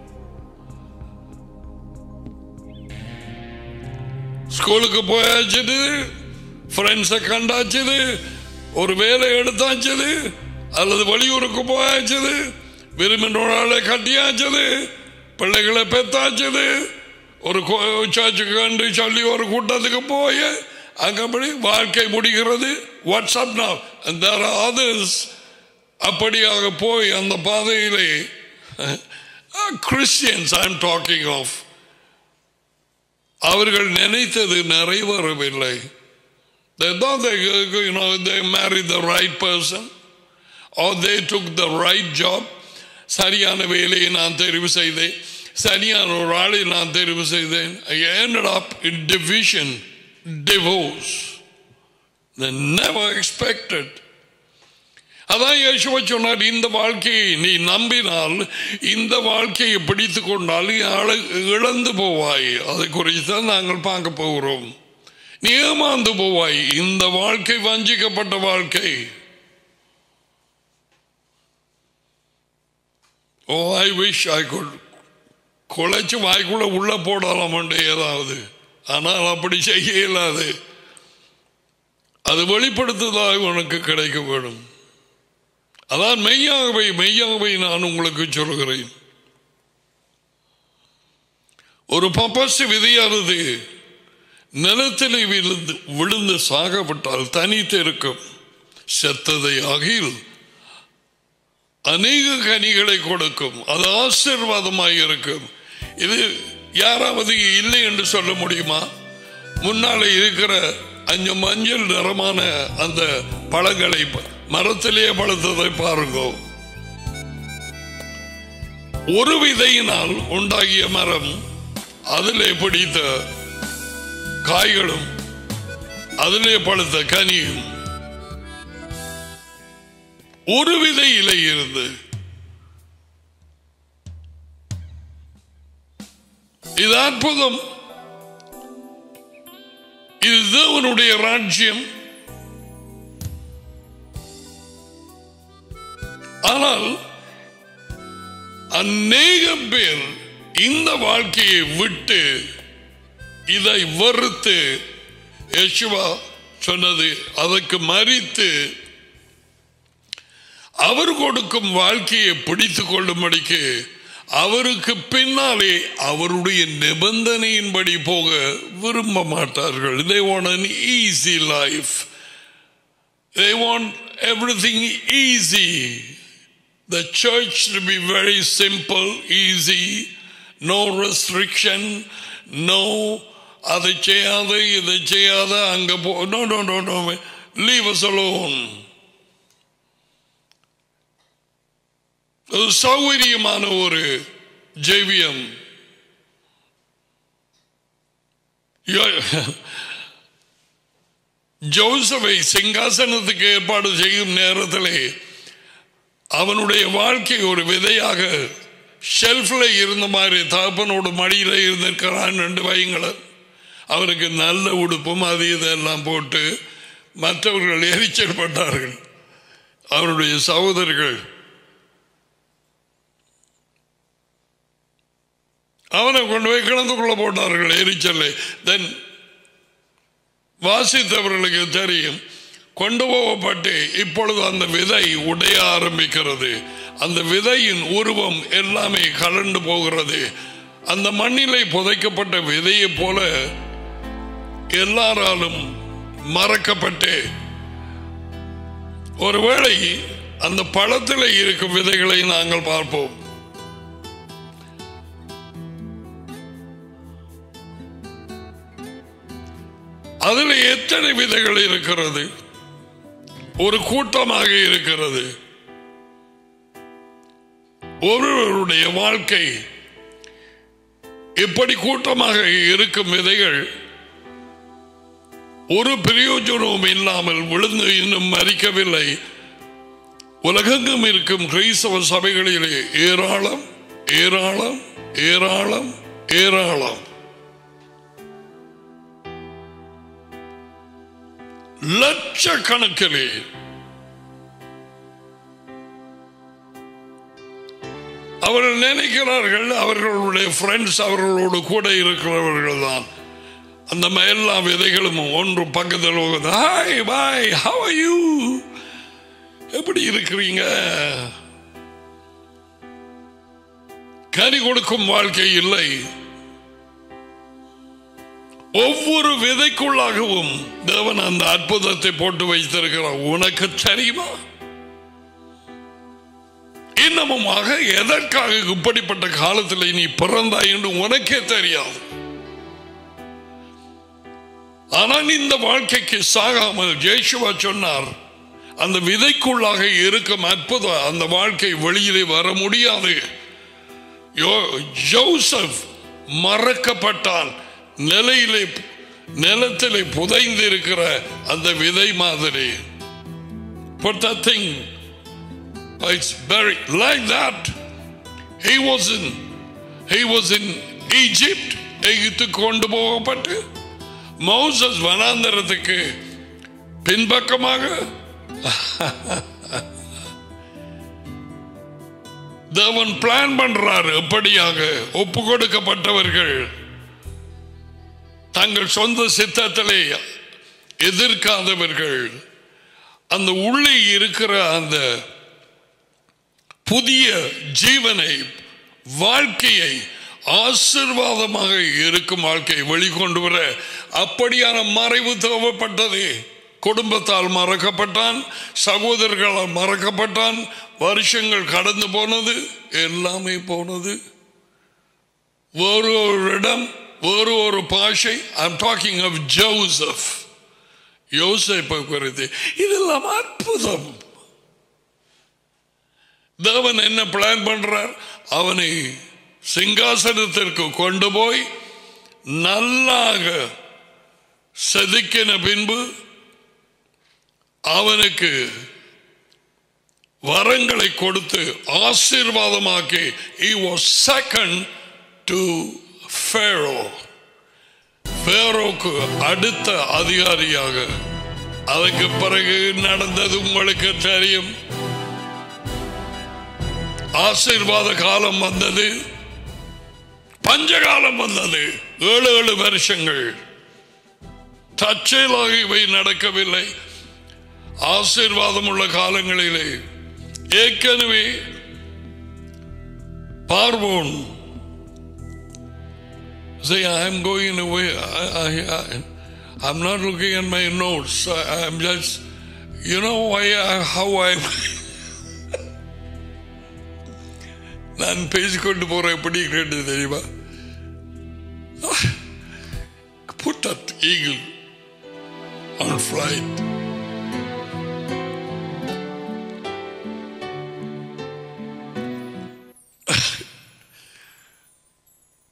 ஸ்கூலுக்கு போயாச்சுது ஃப்ரெண்ட்ஸை கண்டாச்சுது ஒரு வேலை எடுத்தாச்சுது அல்லது வெளியூருக்கு போயாச்சுது விரும்பினோட கட்டியாச்சுது பிள்ளைகளை பெத்தாச்சுது ஒரு சர்ச்சுக்கு கண்டு சொல்லி ஒரு கூட்டத்துக்கு போய் அங்கப்படி வாழ்க்கை முடிகிறது வாட்ஸ்அப் நான் அதர்ஸ் அப்படியாக போய் அந்த பாதையிலே Christians I am talking of அவர்கள் நினைத்தது நிறைவேறவில்லை They thought they, you know, they married the right person or they took the right job. சரியான வேலையை நான் தெரிவு செய்தேன் சரியான ஒரு ஆளை நான் தெரிவு செய்தேன் I ended up in division, divorce. They never expected. அதான் யேசுவ சொன்னார் இந்த வாழ்க்கையை நீ நம்பினால் இந்த வாழ்க்கையை பிடித்து கொண்டால் நீ ஆள- இழந்து போவாய் அதை குறித்து தான் நாங்கள் பார்க்க போகிறோம் நீ ஏமாந்து போவாய் இந்த வாழ்க்கை வஞ்சிக்கப்பட்ட வாழ்க்கை ஓ ஐ விஷ் ஐ குட் குழைச்சு வாய்க்குள்ள உள்ள போடலாம் ஏதாவது ஆனால் அப்படி செய்ய இயலாது அது வெளிப்படுத்துவதாக உனக்கு கிடைக்க வேணும் அதான் மெய்யாகவே மெய்யாகவே நான் உங்களுக்கு சொல்கிறேன் ஒரு பப்பசு விதையானது நிலத்திலே விழுந்து விழுந்து சாகப்பட்டால் தனித்து இருக்கும் செத்ததை ஆகில் அநேக கனிகளை கொடுக்கும் அது ஆசீர்வாதமாக இருக்கும் இது யாராவது இல்லை என்று சொல்ல முடியுமா முன்னாலே இருக்கிற அஞ்சு மஞ்சள் நிறமான அந்த பழங்களை ப- மரத்திலே பழுத்ததை பாருங்க ஒரு விதையினால் உண்டாகிய மரம் அதிலே பிடித்த காய்களும் அதிலே பழுத்த கனியும் ஒரு விதை இலை இருந்து இது அற்புதம் இது தேவனுடைய ராஜ்யம் ஆனால் அநேகம் பேர் இந்த வாழ்க்கையை விட்டு இதை வெறுத்து யேசுவா சொன்னது அதற்கு மறித்து அவர் கொடுக்கும் வாழ்க்கையை பிடித்துக் கொள்ளும்படிக்கு அவருக்கு பின்னாலே அவருடைய நிபந்தனையின்படி போக விரும்ப மாட்டார்கள் they want an easy life they want everything easy the church to be very simple easy no restriction no அதை செய்யாத இதை செய்யாத அங்க போ no no no no leave us alone ஒரு சௌகரியமான ஒரு ஜெவியம் ஜோசவை சிங்காசனத்துக்கு ஏற்பாடு செய்யும் நேரத்திலே அவனுடைய வாழ்க்கை ஒரு விதையாக ஷெல்ஃப்ல இருந்த மாதிரி தகப்பனோட மடியில இருந்திருக்கிறான் ரெண்டு வைங்களன் அவருக்கு நல்ல உடுப்பும் அது இதெல்லாம் போட்டு மற்றவர்கள் எரிச்சல் பட்டார்கள் அவருடைய சகோதரர்கள் அவனை கொண்டு போய் கிணத்துக்குள்ள போட்டார்கள் எரிச்சலை தென் வாசித்தவர்களுக்கு தெரியும் கொண்டு போகப்பட்டு இப்பொழுது அந்த விதை உடைய ஆரம்பிக்கிறது அந்த விதையின் உருவம் எல்லாமே கலண்டு போகிறது அந்த மண்ணிலே புதைக்கப்பட்ட விதையை போல எல்லாராலும் மறக்கப்பட்டு ஒருவேளை அந்த பழத்தில் இருக்கும் விதைகளை நாங்கள் பார்ப்போம் அதில் எத்தனை விதைகள் இருக்கிறது ஒரு கூட்டமாக இருக்கிறது ஒருவருடைய வாழ்க்கை இப்படி கூட்டமாக இருக்கும் விதைகள் ஒரு பிரயோஜனமும் இல்லாமல் விழுந்து இன்னும் மறிக்கவில்லை உலகெங்கும் இருக்கும் கிறிஸ்தவ சபைகளிலே ஏராளம் ஏராளம் ஏராளம் ஏராளம் லட்சக்கணக்கிலே அவர்கள் நினைக்கிறார்கள் அவர்களுடைய ஃப்ரெண்ட்ஸ் அவர்களோடு கூட இருக்கிறவர்கள் தான் அந்த ம- எல்லா விதைகளும் ஒன்று பக்கத்தில் உட்கார்ந்து, hi boy how are you எப்படி இருக்கிறீங்க கனி கொடுக்கும் வாழ்க்கை இல்லை ஒவ்வொரு விதைக்குள்ளாகவும் தேவன் அந்த அற்புதத்தை போட்டு வைத்திருக்கிறார் உனக்கு தெரியுமா இன்னமுமாக எதற்காக இப்படிப்பட்ட காலத்தில் நீ பிறந்தாய் என்று உனக்கே தெரியாது ஆனால் இந்த வாழ்க்கைக்கு சாகாமல் ஜெயசுவா சொன்னார் அந்த விதைக்குள்ளாக இருக்கும் அற்புதம் அந்த வாழ்க்கை வெளியிலே வர முடியாது யோ- ஜோசப் மறக்கப்பட்டான் நிலையிலே நிலத்திலே புதைந்து இருக்கிற அந்த விதை மாதிரி But that thing, it's buried like that. He was in, he was in Egypt. எகிப்துக்கு கொண்டு போகப்பட்டு மௌசஸ் வனாந்தரத்துக்கு பின்பக்கமாக தேவன் பிளான் பண்றாரு எப்படியாக ஒப்பு கொடுக்கப்பட்டவர்கள் தங்கள் சொந்த சித்தத்திலே எதிர்க்காதவர்கள் அந்த உள்ளே இருக்கிற அந்த புதிய ஜீவனை வாழ்க்கையை ஆசிர்வாதமாக இருக்கும் வாழ்க்கையை வெளிக்கொண்டு வர அப்படியான மறைவு தேவைப்பட்டது குடும்பத்தால் மறக்கப்பட்டான் சகோதரர்களால் மறக்கப்பட்டான் வருஷங்கள் கடந்து போனது எல்லாமே போனது வேறு ஒரு இடம் வேறு ஒரு பாஷை ஐம் டாக்கிங் ஆஃப் ஜோசப் யோசேப்பை குறித்து இதெல்லாம் அற்புதம் தேவன் என்ன பிளான் பண்றார் அவனை சிங்காசனத்திற்கு கொண்டு போய் நல்லாக செதுக்கின பின்பு அவனுக்கு வரங்களை கொடுத்து ஆசீர்வாதமாக்கி he was second to Pharaoh பேரோக்கு அடுத்த அதிகாரியாக அதுக்கு பிறகு நடந்தது உங்களுக்கு தெரியும் ஆசீர்வாத காலம் வந்தது பஞ்சகாலம் வந்தது ஏழு ஏழு வருஷங்கள் தற்செயலாக இவை நடக்கவில்லை ஆசீர்வாதம் உள்ள காலங்களிலே ஏற்கனவே பார்வோன் say I'm going away. I, I, I, I'm not looking at my notes. I, I'm just, you know why, I, how I. நான் பேசிக்கொண்டு போற எப்படி கேட்டு தெரியுமா Put that eagle on flight.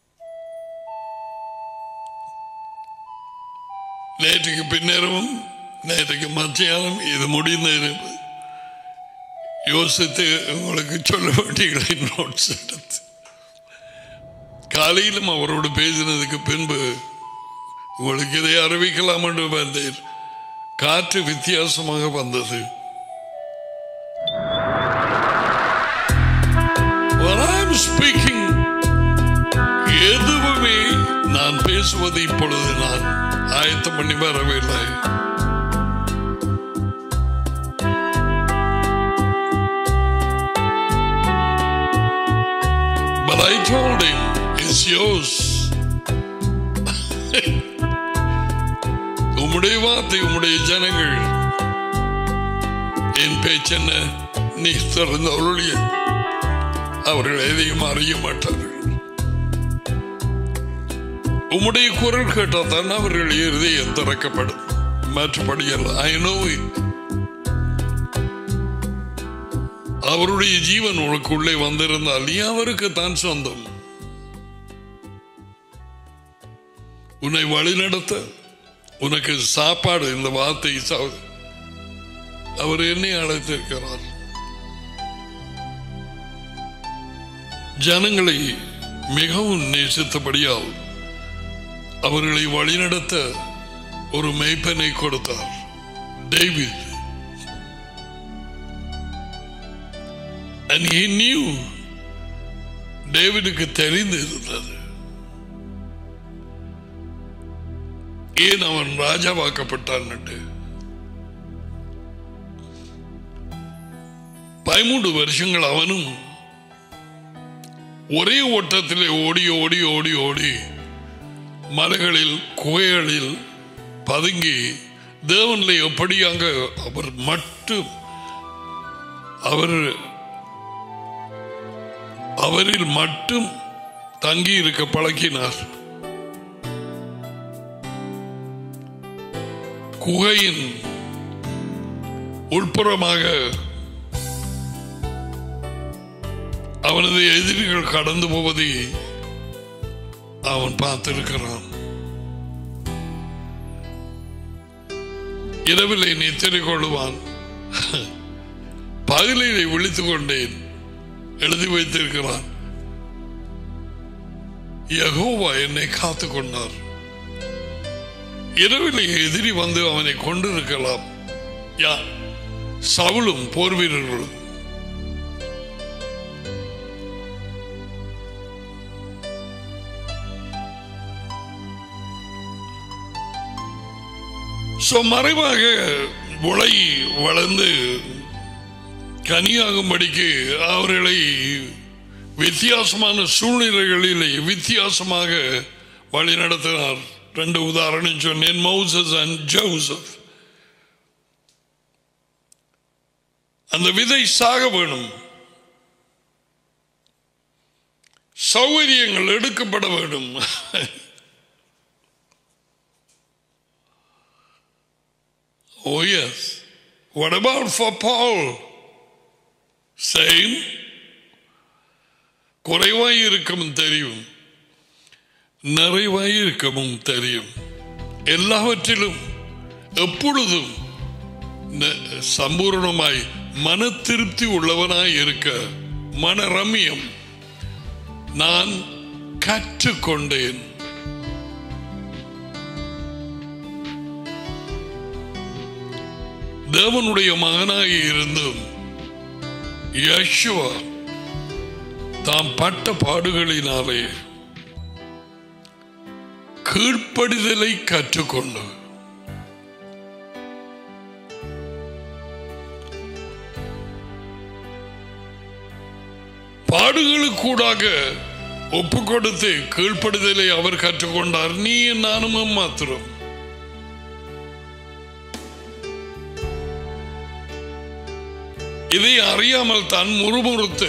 நேற்றுக்கு பின்னரும் நேற்றுக்கு மத்தியானம் இது முடிந்த இருப்பு யோசித்து உங்களுக்கு சொல்ல வேண்டிய நோட்ஸ் எடுத்து காலையிலும் அவரோடு பேசினதுக்கு பின்பு உங்களுக்கு இதை அறிவிக்கலாம் என்று வந்தேன் காற்று வித்தியாசமாக வந்தது When I'm speaking, எதுவுமே நான் பேசுவது இப்பொழுது நான் ஆயத்தம் பண்ணி வரவில்லை But I told him, it's yours. உம்முடைய வார்த்தை உம்முடைய ஜனங்கள் என் பேச்சென்ன நீ திறந்த அவருடைய அவர்கள் எதையும் அறிய மாட்டார்கள் உம்முடைய குரல் கேட்டால் தான் அவர்கள் இருதயம் திறக்கப்படும் மற்றபடி ஐ நோ அவருடைய ஜீவன் உனக்குள்ளே வந்திருந்தால் நீ அவருக்கு தான் சொந்தம் உன்னை வழிநடத்த உனக்கு சாப்பாடு இந்த வார்த்தை சா- அவர் என்னை அழைத்திருக்கிறார் ஜனங்களை மிகவும் நேசித்தபடியால் அவர்களை வழிநடத்த ஒரு மெய்ப்பனை கொடுத்தார் டேவிட் And he knew டேவிடுக்கு தெரிந்திருந்தது ஏன் அவன் ராஜாவாக்கப்பட்டான் பதிமூன்று வருஷங்கள் அவனும் ஒரே ஓட்டத்திலே ஓடி ஓடி ஓடி ஓடி மலைகளில் குகைகளில் பதுங்கி தேவனில் எப்படியாக அவர் மட்டும் அவர் அவரில் மட்டும் தங்கி இருக்க பழக்கினார் குகையின் உட்புறமாக அவனது எதிரிகள் கடந்து போவதை அவன் பார்த்திருக்கிறான் இரவிலே நித்திரை கொள்ளுவான் பகலிலே விழித்துக் கொண்டேன் எழுதி வைத்திருக்கிறான் யகோவா என்னை காத்துக் கொண்டார் இரவிலே எதிரி வந்து அவனை கொண்டிருக்கலாம் யா சவுளும் போர் வீரர்களும் So, மறைவாக உலை வளர்ந்து கனியாகும்படிக்கு அவர்களை வித்தியாசமான சூழ்நிலைகளிலே வித்தியாசமாக வழி நடத்தினார் ரெண்டு உதாரணம் சொன்னேன் மௌசஸ் அண்ட் ஜோசப் அந்த விதை சாக வேணும் சௌகரியங்கள் எடுக்கப்பட வேண்டும் Oh, yes. What about for Paul? Same. குறைவாய் இருக்கவும் தெரியும் நிறைவாய் இருக்கவும் தெரியும் எல்லாவற்றிலும் எப்பொழுதும் ந- சம்பூரணமாய் மன திருப்தி உள்ளவனாய் இருக்க மன ரம்யம் நான் கற்றுக்கொண்டேன் தேவனுடைய மகனாக இருந்தும் யேசுவா தாம் பட்ட பாடுகளினாலே கீழ்ப்படிதலை கற்றுக்கொண்டு பாடுகளுக்கூடாக ஒப்பு கொடுத்து கீழ்ப்படுதலை அவர் கற்றுக்கொண்டார் நீ நானும் மாத்திரம் இதை அறியாமல் தான் முறுமுறுத்து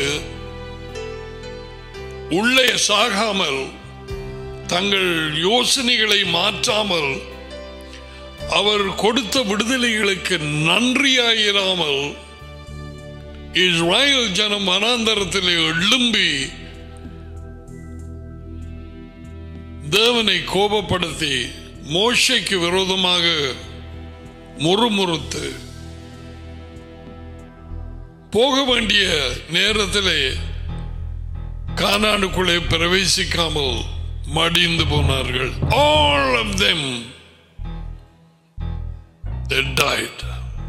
உள்ளே சாகாமல் தங்கள் யோசனைகளை மாற்றாமல் அவர் கொடுத்த விடுதலைகளுக்கு நன்றியாயிராமல் இஸ்ராயல் ஜனம் மனாந்தரத்திலே எழும்பி தேவனை கோபப்படுத்தி மோஷைக்கு விரோதமாக முறுமுறுத்து போக வேண்டிய நேரத்திலே கானானுக்குள்ளே பிரவேசிக்காமல் மடிந்து போனார்கள் all of them they died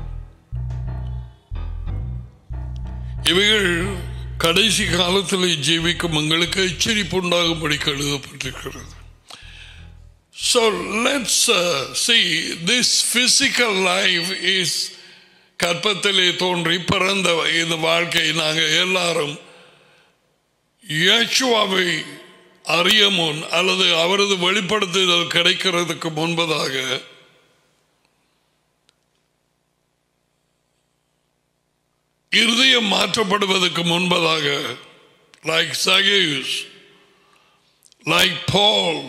இவைகள் கடைசி காலத்தில் ஜீவிக்கும் எங்களுக்கு எச்சரிப்பு உண்டாகும்படி எழுதப்பட்டிருக்கிறது So let's uh, see this physical life is கற்பத்திலே தோன்றி பிறந்த இந்த வாழ்க்கை நாங்கள் எல்லாரும் இயேசுவாவை அறிய முன் அல்லது அவரது வெளிப்படுத்துதல் கிடைக்கிறதுக்கு முன்பதாக இருதயம் மாற்றப்படுவதற்கு முன்பதாக லைக் சகேஸ் லைக் பால்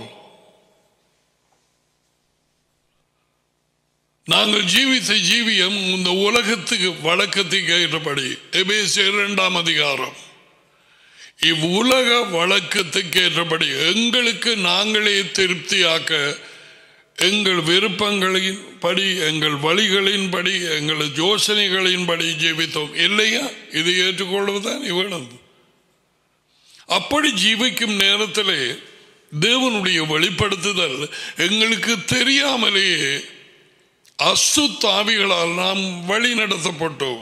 நாங்கள் ஜீவித்த ஜீவியம் இந்த உலகத்துக்கு வழக்கத்துக்கு ஏற்றபடி எபேசிய இரண்டாம் அதிகாரம் இவ்வுலக வழக்கத்துக்கு ஏற்றபடி எங்களுக்கு நாங்களே திருப்தியாக்க எங்கள் விருப்பங்களின் படி எங்கள் வழிகளின்படி எங்கள் யோசனைகளின்படி ஜீவித்தோம் இல்லையா இது ஏற்றுக்கொள்வதுதான் வேணும் அப்படி ஜீவிக்கும் நேரத்திலே தேவனுடைய வெளிப்படுத்துதல் எங்களுக்கு தெரியாமலேயே அசுத்தாவிகளால் நாம் வழி நடத்தப்பட்டோம்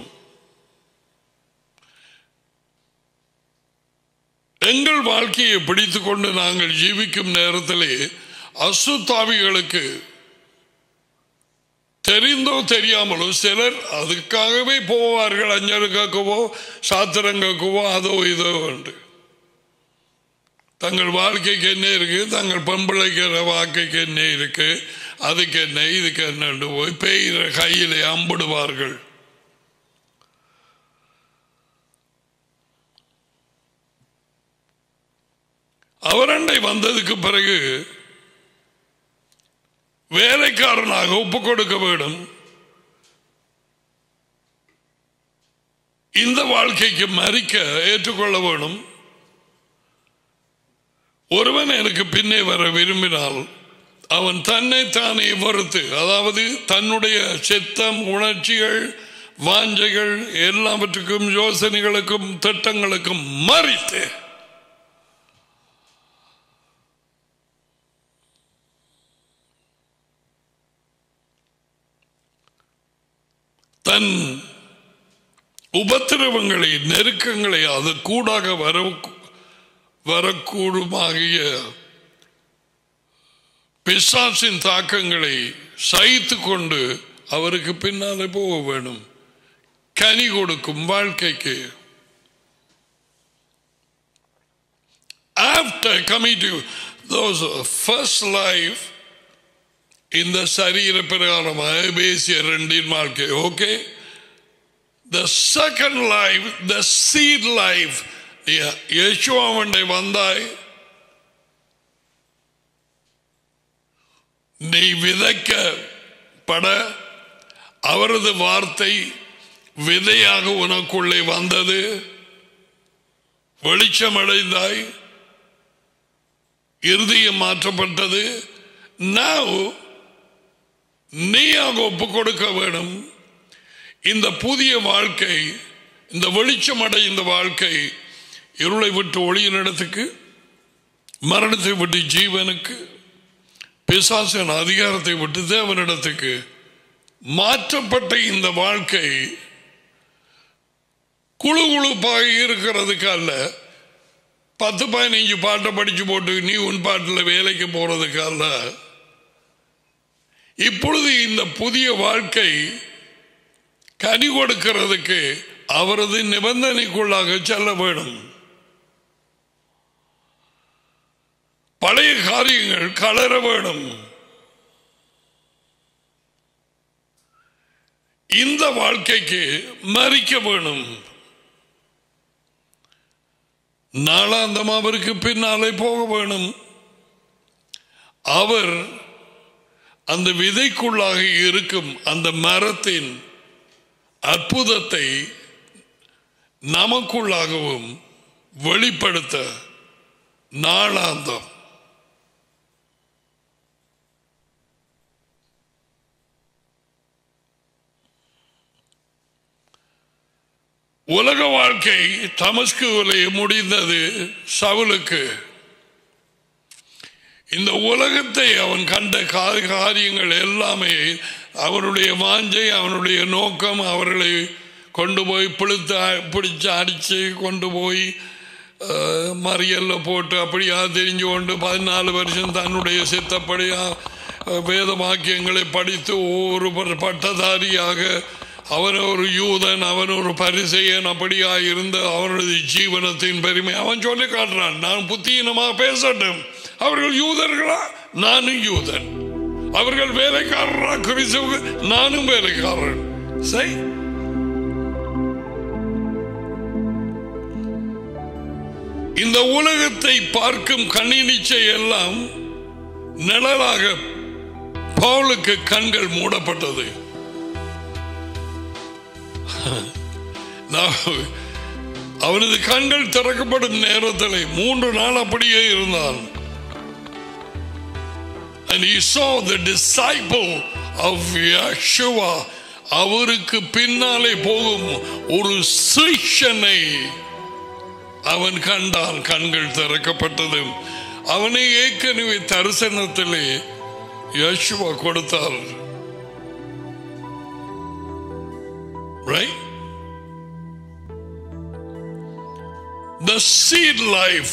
எங்கள் வாழ்க்கையை பிடித்துக் கொண்டு நாங்கள் ஜீவிக்கும் நேரத்திலே அசுத்தாவிகளுக்கு தெரிந்தோ தெரியாமலோ சிலர் அதுக்காகவே போவார்கள் அஞ்சலுக்காகவோ சாத்திரங்காக்கவோ அதோ இதோ என்று தங்கள் வாழ்க்கைக்கு என்ன இருக்கு தங்கள் பம்பிளைக்கிற வாழ்க்கைக்கு என்ன இருக்கு அதுக்கு என்ன இதுக்கு என்ன போய் பெய்கிற கையிலே அம்பிடுவார்கள் அவரண்டை வந்ததுக்கு பிறகு வேலைக்காரனாக ஒப்பு கொடுக்க வேண்டும் இந்த வாழ்க்கைக்கு மறிக்க ஏற்றுக்கொள்ள வேணும் ஒருவன் எனக்கு பின்னே வர விரும்பினால் அவன் தன்னை தானே வறுத்து அதாவது தன்னுடைய சித்தம் உணர்ச்சிகள் வாஞ்சைகள் எல்லாவற்றுக்கும் யோசனைகளுக்கும் திட்டங்களுக்கும் மறித்து தன் உபத்திரவங்களை நெருக்கங்களை அது கூடாக வர வரக்கூடுமாகிய பிசாசின் தாக்கங்களை சகித்து கொண்டு அவருக்கு பின்னாலே போக வேணும் கனி கொடுக்கும் வாழ்க்கைக்கு after coming to those first life இந்த சரீர பிரகாரமாக பேசிய ரெண்டின் வாழ்க்கை okay the second life the seed life யேசுவாவண்டை வந்தாய் நீ விதைக்கப்பட அவரது வார்த்தை விதையாக உனக்குள்ளே வந்தது வெளிச்சமடைந்தாய் இருதயம் மாற்றப்பட்டது now நீயாக ஒப்பு கொடுக்க வேணும் இந்த புதிய வாழ்க்கை இந்த வெளிச்சம் அடைந்த வாழ்க்கை இருளை விட்டு ஒளியின் இடத்துக்கு மரணத்தை விட்டு ஜீவனுக்கு பிசாசின் அதிகாரத்தை விட்டு தேவனிடத்துக்கு மாற்றப்பட்ட இந்த வாழ்க்கை குழு குழுப்பாக இருக்கிறதுக்கு அல்ல பத்து பதினஞ்சு பாட்டை படிச்சு போட்டு நீ உன் பாட்டில் வேலைக்கு போறதுக்கு அல்ல இப்பொழுது இந்த புதிய வாழ்க்கை கனி கொடுக்கிறதுக்கு அவரது நிபந்தனைக்குள்ளாக செல்ல வேணும் பழைய காரியங்கள் கலர வேணும் இந்த வாழ்க்கைக்கு மறிக்க வேணும் நாளாந்தம் அவருக்கு பின்னாலே போக வேணும் அவர் அந்த விதைக்குள்ளாக இருக்கும் அந்த மரத்தின் அற்புதத்தை நமக்குள்ளாகவும் வெளிப்படுத்த நாளாந்தம் உலக வாழ்க்கை தமஸ்குவிலே முடிந்தது சவுலுக்கு இந்த உலகத்தை அவன் கண்ட கா- காரியங்கள் எல்லாமே அவனுடைய வாஞ்சை அவனுடைய நோக்கம் அவர்களை கொண்டு போய் பிடித்து பிடிச்சு அடித்து கொண்டு போய் அஹ், மறியல்ல போட்டு அப்படியா தெரிஞ்சு கொண்டு பதினாலு வருஷம் தன்னுடைய சித்தப்படியா அஹ், வேத வாக்கியங்களை படித்து ஒவ்வொரு ப- பட்டதாரியாக அவன் ஒரு யூதன் அவன் ஒரு பரிசெயன் அப்படியா இருந்த அவனுடைய ஜீவனத்தின் பெருமை அவன் சொல்லி காட்டுறான் நான் புத்தியினமாக பேசட்டும் அவர்கள் யூதர்களா நானும் யூதன் அவர்கள் வேலைக்காரரா கிறிஸ்தவ நானும் வேலைக்காரன் சரி இந்த உலகத்தை பார்க்கும் கண்ணினிச்சை எல்லாம் நிழலாக பவுலுக்கு கண்கள் மூடப்பட்டது நான் அவனது கண்கள் திறக்கப்படும் நேரத்தில் மூன்று நாள் அப்படியே இருந்தான் and he saw the disciple of Yeshua அவருக்கு பின்னாலே போகும் ஒரு சீஷனை அவன் கண்டான் கண்கள் திறக்கப்பட்டது அவனை ஏற்கனவே தரிசனத்திலே யேசுவா கொடுத்தார் right the seed life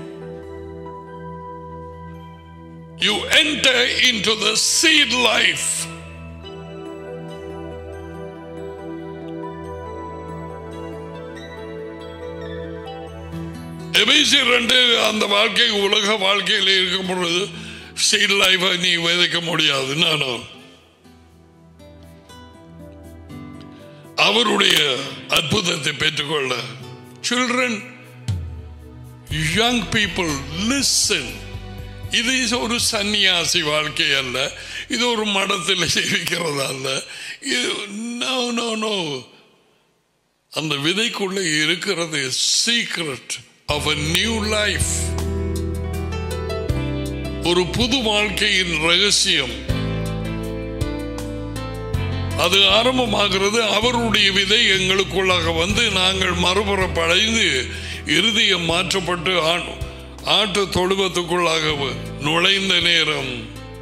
you enter into the seed life எபேசியர் ரெண்டு அந்த வாழ்க்கை உலக வாழ்க்கையில் இருக்கும் பொழுது சீட் லைஃபை நீ விதைக்க முடியாது நானும் அவருடைய அற்புதத்தை பெற்றுக்கொள்ள சில்ட்ரன் யங் பீப்புள் லிசன் இது ஒரு சன்னியாசி வாழ்க்கை அல்ல இது ஒரு மடத்தில் இருக்கிறது அல்ல இது நோ நோ நோ அந்த விதைக்குள்ளே இருக்கிறது secret of a new life ஒரு புது வாழ்க்கையின் ரகசியம் அது ஆரம்பமாகிறது அவருடைய விதை எங்களுக்குள்ளாக வந்து நாங்கள் மறுபுறப்படைந்து இருதயம் மாற்றப்பட்டு ஆ- ஆட்டு தொழுவத்துக்குள்ளாக நுழைந்த நேரம்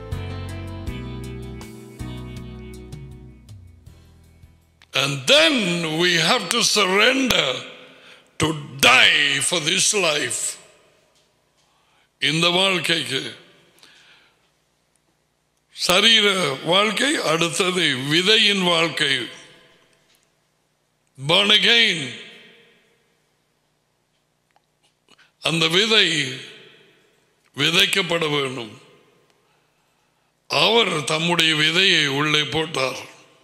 And then we have to surrender to die for this life. இந்த வாழ்க்கைக்கு சரீர வாழ்க்கை அடுத்தது விதையின் வாழ்க்கை born again அந்த விதை விதைக்கப்பட வேண்டும் அவர் தம்முடைய விதையை உள்ளே போட்டார்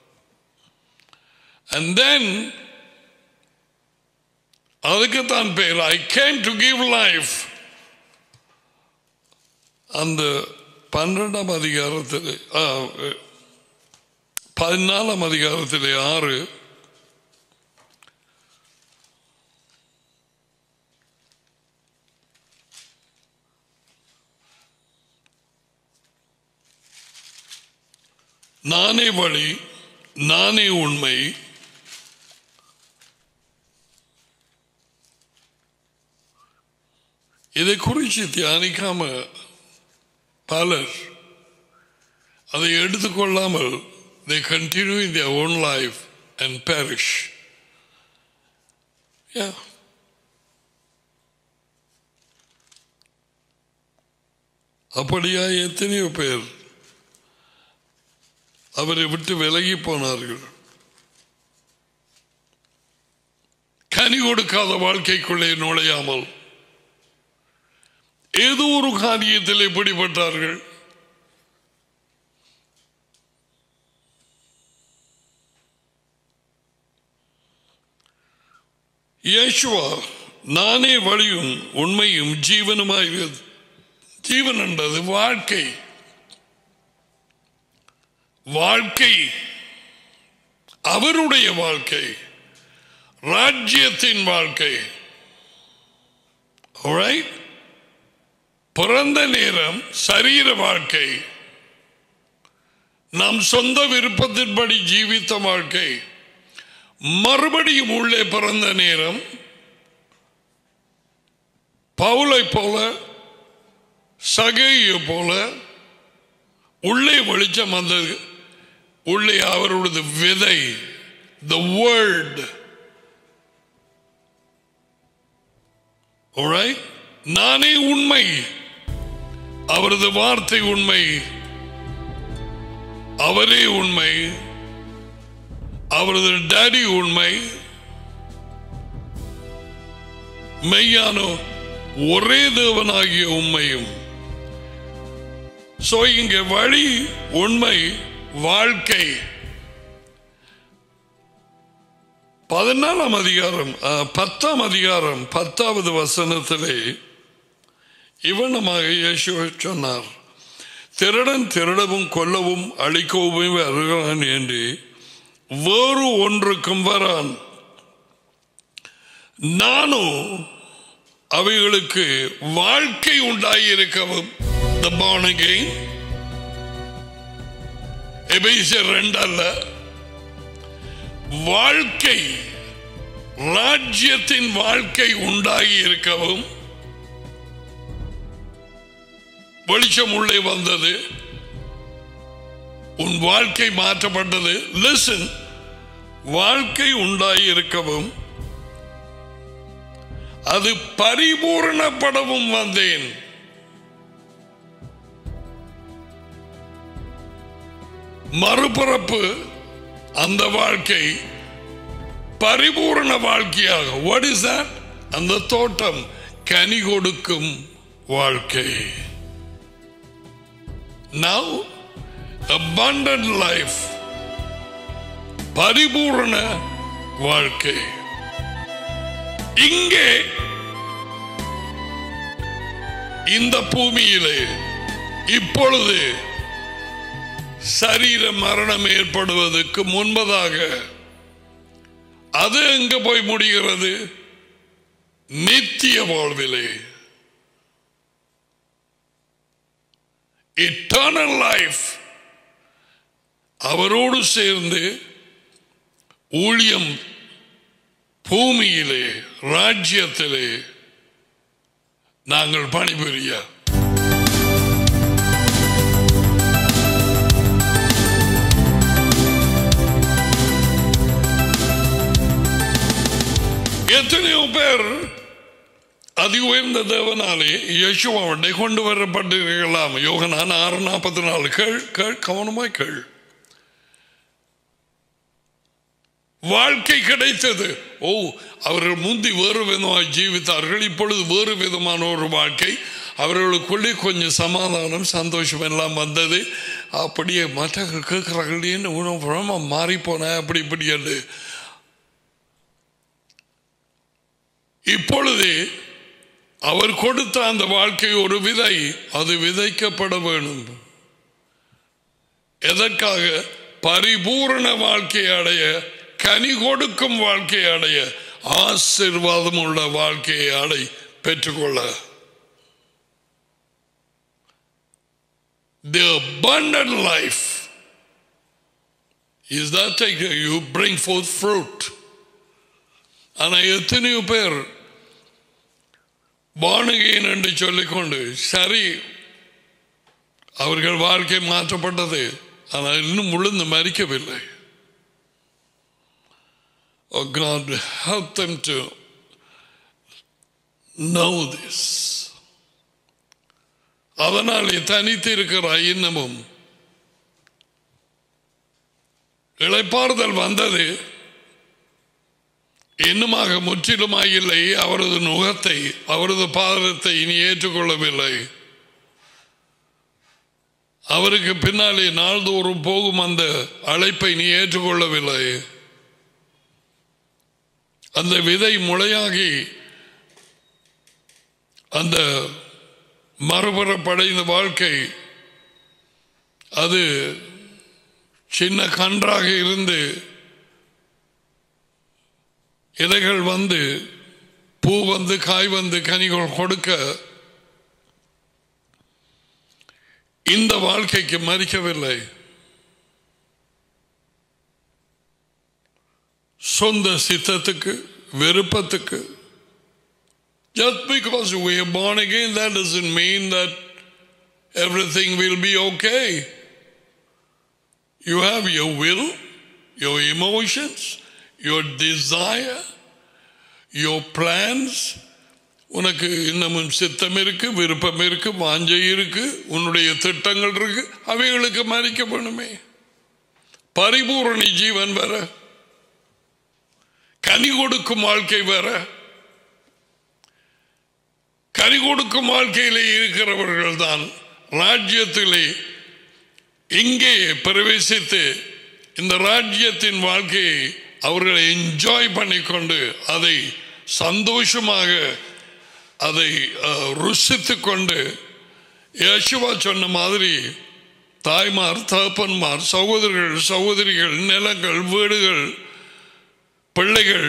and then அதுக்குத்தான் பேர் I came to give life அந்த பன்னிரெண்டாம் அதிகாரத்தில் ஆ, பதினாலாம் அதிகாரத்திலே ஆறு நானே வழி நானே உண்மை இதை குறித்து தியானிக்காம பலர் அதை எடுத்துக்கொள்ளாமல் they continue in their own life and perish. Yeah. அப்படியா எத்தனையோ பேர் அவரை விட்டு விலகி போனார்கள் கனி கொடுக்காத வாழ்க்கைக்குள்ளே நுழையாமல் ஏதோ ஒரு காரியத்தில் பிடிபட்டார்கள் இயேசுவா நானே வழியும் உண்மையும் ஜீவனுமாய் ஜீவன் என்றது வாழ்க்கை வாழ்க்கை அவருடைய வாழ்க்கை ராஜ்யத்தின் வாழ்க்கை Alright? பிறந்த நேரம் சரீர வாழ்க்கை நம் சொந்த விருப்பத்தின்படி ஜீவித்த வாழ்க்கை மறுபடியும் உள்ளே பிறந்த நேரம் பவுலை போல சகையை போல உள்ளே வெளிச்சம் வந்தது உள்ளே அவருடைய விதை த வேர்ல்ட் நானே உண்மை அவரது வார்த்தை உண்மை அவரே உண்மை அவரது டாடி உண்மை மெய்யான ஒரே தேவனாகிய உண்மையும் சோ இங்க வழி உண்மை வாழ்க்கை பதினாலாம் அதிகாரம் அஹ், பத்தாம் அதிகாரம் பத்தாவது வசனத்திலே இவனமாக இயேசு சொன்னார் திருடன் திருடவும் கொல்லவும் அழிக்கவும் வருகிறான் என்று வேறு ஒன்றுக்கும் வரான் நானும் அவைகளுக்கு வாழ்க்கை உண்டாயிருக்கவும் the born again எபேசியர் ரெண்டு அல்ல வாழ்க்கை ராஜ்யத்தின் வாழ்க்கை உண்டாகி இருக்கவும் வெளிச்சம் உள்ளே வந்தது உன் வாழ்க்கை மாற்றப்பட்டது லிசன் வாழ்க்கை உண்டாகி இருக்கவும் அது பரிபூரணப்படவும் வந்தேன் மறுபிறப்பு அந்த வாழ்க்கை பரிபூரண வாழ்க்கையாக வாட் இஸ் that அந்த தோட்டம் கனி கொடுக்கும் வாழ்க்கை நவ் abundant லைஃப் பரிபூரண வாழ்க்கை இங்கே இந்த பூமியிலே இப்பொழுது சரீர மரணம் ஏற்படுவதற்கு முன்பதாக அது எங்க போய் முடிகிறது நித்திய வாழ்விலே இட்டர்னல் லைஃப் அவரோடு சேர்ந்து ஊழியம் பூமியிலே ராஜ்யத்திலே நாங்கள் பணிபுரிய எத்தனையோ பேர் அதி உயர்ந்த தேவனாலே யசுவாவண்டை கொண்டு வரப்பட்டிருக்கலாம் யோகனான் ஆறு நாற்பத்தி நாலு கேள் கேள் கவனமாய் கேள் வாழ்க்கை கிடைத்தது ஓ அவர்கள் முந்தி வேறு விதமாக ஜீவித்தார்கள் இப்பொழுது வேறு விதமான ஒரு வாழ்க்கை அவர்களுக்குள்ளே கொஞ்சம் சமாதானம் சந்தோஷம் எல்லாம் வந்தது அப்படியே மற்றவர்கள் கேட்கிறார்கள் என்ன உணவு மாறி போன அப்படி இப்படி என்று இப்பொழுது அவர் கொடுத்த அந்த வாழ்க்கை ஒரு விதை அது விதைக்கப்பட வேணும் எதற்காக பரிபூரண வாழ்க்கை அடைய கனி கொடுக்கும் வாழ்க்கை அடைய ஆசிர்வாதம் உள்ள வாழ்க்கையை அடை பெற்றுக்கொள்ள The abundant life is that take you bring forth fruit. ஆனா எத்தனையோ பேர் வானகையன் என்று சொல்லிக்கொண்டு சரி அவர்கள் வாழ்க்கை மாற்றப்பட்டது ஆனால் இன்னும் முழுந்து மறிக்கவில்லை Oh God, help them to know this. அதனாலே தனித்து இருக்கிறாய் இன்னமும் இளைப்பாறுதல் வந்தது இன்னுமாக முற்றிலுமாக இல்லை அவரது நுகத்தை அவரது பாதத்தை இனி ஏற்றுக்கொள்ளவில்லை அவருக்கு பின்னாலே நாள்தோறும் போகும் அந்த அழைப்பை நீ ஏற்றுக்கொள்ளவில்லை அந்த விதை முளையாகி அந்த மறுபுறப்படைந்த வாழ்க்கை அது சின்ன கன்றாக இருந்து இலைகள் வந்து பூ வந்து காய் வந்து கனிகள் கொடுக்க இந்த வாழ்க்கைக்கு மறிக்கவில்லை சொந்த சித்தத்துக்கு விருப்பத்துக்கு Just because we are born again, that doesn't mean that everything will be okay. You have your will, your emotions, your desire, your plans. உனக்கு இன்னமும் சித்தம் இருக்கு விருப்பம் இருக்கு வாஞ்சை இருக்கு உன்னுடைய திட்டங்கள் இருக்கு அவைகளுக்கு மறிக்க வேணுமே பரிபூரணி ஜீவன் வர கனி கொடுக்கும் வாழ்க்கை வர கனி கொடுக்கும் வாழ்க்கையிலே இருக்கிறவர்கள் தான் ராஜ்யத்திலே இங்கே பிரவேசித்து இந்த ராஜ்யத்தின் வாழ்க்கையை அவர்களை என்ஜாய் பண்ணிக்கொண்டு அதை சந்தோஷமாக அதை ருசித்து கொண்டு யசுவா சொன்ன மாதிரி தாய்மார் தகப்பன்மார் சகோதரர்கள் சகோதரிகள் நிலங்கள் வீடுகள் பிள்ளைகள்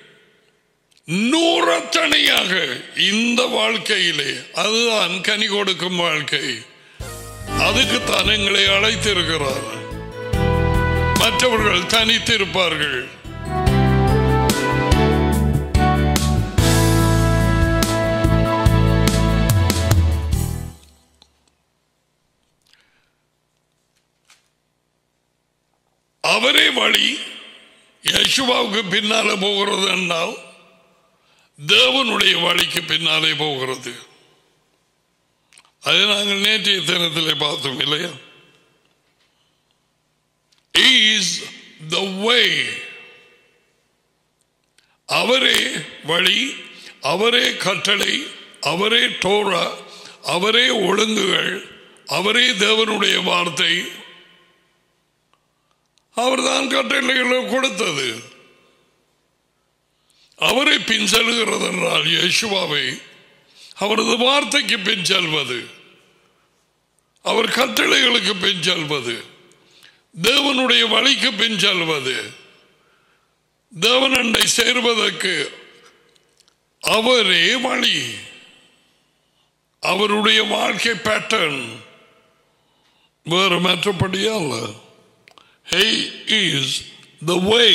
நூறத்தனையாக இந்த வாழ்க்கையிலே அதுதான் கனி கொடுக்கும் வாழ்க்கை அதுக்கு தான் எங்களை அழைத்திருக்கிறார் மற்றவர்கள் தனித்திருப்பார்கள் அவரே வழி யசுவாவுக்கு பின்னால போகிறது என்றால் தேவனுடைய வழிக்கு பின்னாலே போகிறது அதை நாங்கள் நேற்றைய தினத்திலே பார்த்தோம் இல்லையா இஸ் த வே அவரே வழி அவரே கட்டளை அவரே டோரா அவரே ஒழுங்குகள் அவரே தேவனுடைய வார்த்தை அவர்தான் கட்டளைகளை கொடுத்தது அவரை பின் செல்கிறது என்றால் யேசுவாவை அவரது வார்த்தைக்கு பின் செல்வது அவர் கட்டளைகளுக்கு பின் செல்வது தேவனுடைய வழிக்கு பின் செல்வது தேவனண்டை சேர்வதற்கு அவரே வழி அவருடைய வாழ்க்கை பேட்டர்ன் வேறு மற்றபடியா அல்ல He is the way.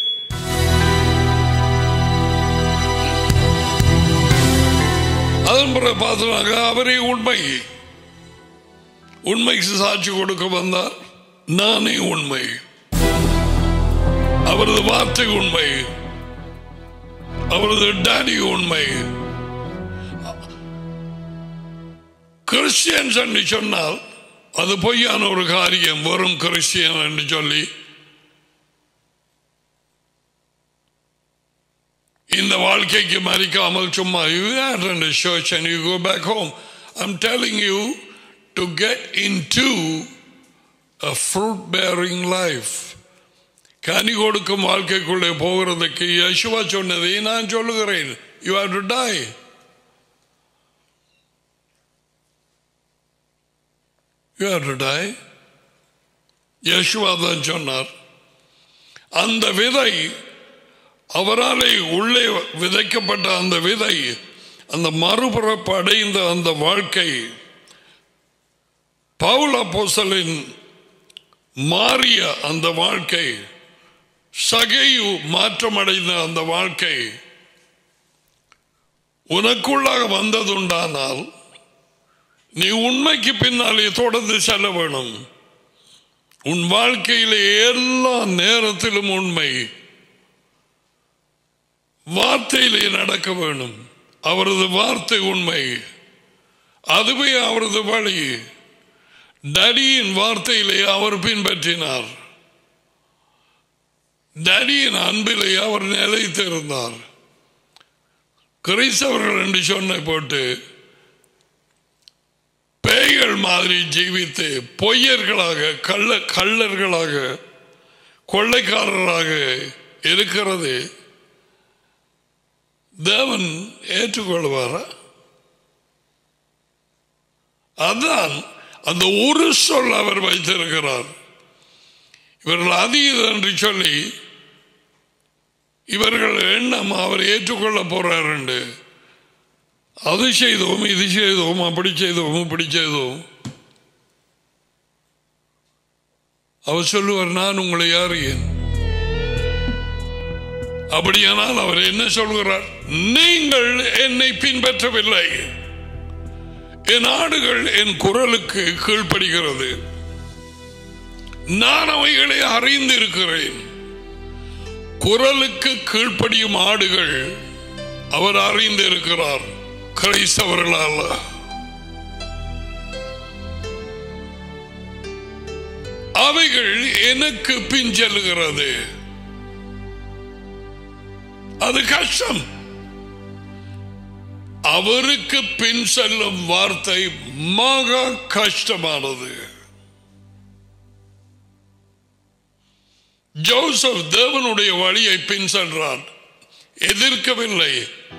அதன் பிறகு பார்த்தோம்னாக்க அவரே உண்மை உண்மைக்கு சாட்சி கொடுக்க வந்தார் நானே உண்மை அவரது வார்த்தை உண்மை அவரது டாடி உண்மை கிறிஸ்டியன்ஸ் என்று சொன்னால் அது பொய்யான ஒரு காரியம் வரும் கிறிஸ்டியன் என்று சொல்லி இந்த வாழ்க்கைக்கு மறிக்காமல் சும்மா you attend a church and you go back home I'm telling you to get into a fruit bearing life கனி கொடுக்கும் வாழ்க்கைக்குள்ளே போகிறதுக்கு யசுவா சொன்னதை நான் சொல்லுகிறேன் you have to die you have to die Yeshua தான் சொன்னார் அந்த விதை அவராலே உள்ளே விதைக்கப்பட்ட அந்த விதை அந்த மறுபிறப்பு அடைந்த அந்த வாழ்க்கை பவுல போசலின் மாறிய அந்த வாழ்க்கை சகையு மாற்றமடைந்த அந்த வாழ்க்கை உனக்குள்ளாக வந்ததுண்டானால் நீ உண்மைக்கு பின்னாலே தொடர்ந்து செல்ல வேணும் உன் வாழ்க்கையிலே எல்லா நேரத்திலும் உண்மை வார்த்தையிலே நடக்க வேணும் அவரது வார்த்தை உண்மை அதுவே அவரது வழி டடியின் வார்த்தையிலே அவர் பின்பற்றினார் டடியின் அன்பிலே அவர் நிலைத்திருந்தார் கிறிஸ்தவர்கள் என்று சொன்ன போட்டு பேய்கள் மாதிரி ஜீவித்து பொய்யர்களாக கள்ள கள்ளர்களாக கொள்ளைக்காரராக இருக்கிறது தேவன் ஏற்றுக்கொள்வாரா அதான் அந்த ஒரு சொல் அவர் வைத்திருக்கிறார் இவர்கள் அதீத என்று சொல்லி இவர்கள் எண்ணம் அவர் ஏற்றுக்கொள்ள போறார் என்று அது செய்தோம் இது செய்தோம் அப்படி செய்தோம் இப்படி செய்தோம் அவர் சொல்லுவார் நான் உங்களை அறியேன் அப்படியானால் அவர் என்ன சொல்கிறார் நீங்கள் என்னை பின்பற்றவில்லை என் ஆடுகள் என் குரலுக்கு கீழ்ப்படுகிறது நான் அவைகளை அறிந்திருக்கிறேன் குரலுக்கு கீழ்ப்படியும் ஆடுகள் அவர் அறிந்திருக்கிறார் கிரைஸ்தவர்களால் அவைகள் எனக்கு பின் செல்லுகிறது அது கஷ்டம் அவருக்கு பின் செல்லும் வார்த்தை மகா கஷ்டமானது ஜோசப் தேவனுடைய வழியை பின் சென்றான் எதிர்க்கவில்லை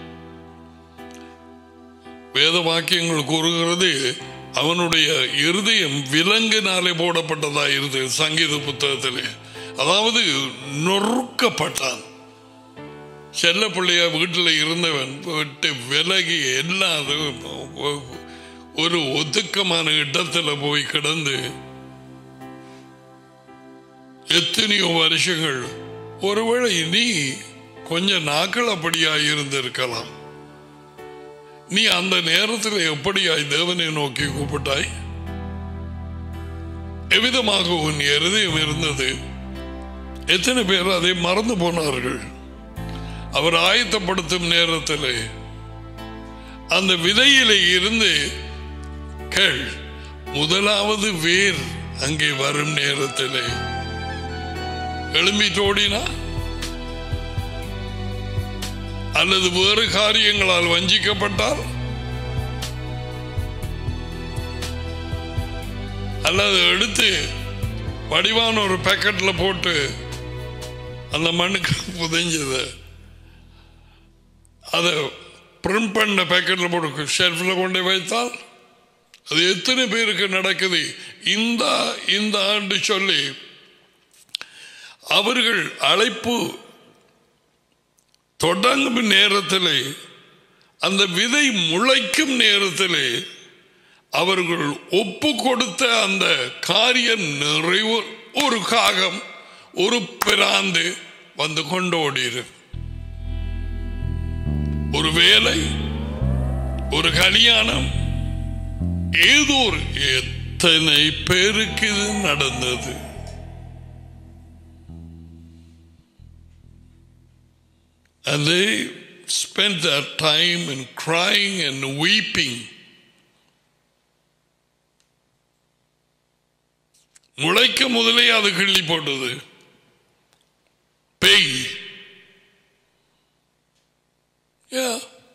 வேத வாக்கியங்கள் கூறுகிறது அவனுடைய இருதயம் விலங்கினாலே போடப்பட்டதா இருந்தது சங்கீத புத்தகத்திலே அதாவது நொறுக்கப்பட்டான் செல்ல பிள்ளையா வீட்டில் இருந்தவன் விட்டு விலகி எல்லாம் ஒரு ஒதுக்கமான இடத்துல போய் கிடந்து எத்தனையோ வருஷங்கள் ஒருவேளை நீ கொஞ்ச நாட்கள் அப்படியா இருந்திருக்கலாம் நீ அந்த நேரத்தில் எப்படியாய் தேவனை நோக்கி கூப்பிட்டாய் எவ்விதமாக உன் இருதயம் இருந்தது எத்தனை பேர் அதை மறந்து போனார்கள் அவர் ஆயத்தப்படுத்தும் நேரத்தில் அந்த விதையில இருந்து கேள் முதலாவது வேர் அங்கே வரும் நேரத்தில் எழும்பி தோடினா அல்லது வேறு காரியங்களால் வஞ்சிக்கப்பட்டால் அல்லது எடுத்து வடிவான ஒரு பேக்கெட்ல போட்டு அந்த மண்ணுக்கு புதைஞ்சது அதை பிரிண்ட் பண்ண பேக்கெட்ல போட்டு ஷெல்ஃபில் கொண்டு வைத்தால் அது எத்தனை பேருக்கு நடக்குது இந்த இந்த ஆண்டு சொல்லி அவர்கள் அழைப்பு தொடங்கும் நேரத்தில் அந்த விதை முளைக்கும் நேரத்தில் அவர்கள் ஒப்பு கொடுத்த அந்த காரியம் நிறைவு ஒரு காகம் ஒரு பிராந்து வந்து கொண்டோடிரு ஒரு வேலை ஒரு கல்யாணம் ஏதோ ஒரு எத்தனை பேருக்கு இது நடந்தது And they spent their time in crying and weeping. முளைக்க முதலே அது கிள்ளி போட்டது பேய் Yeah.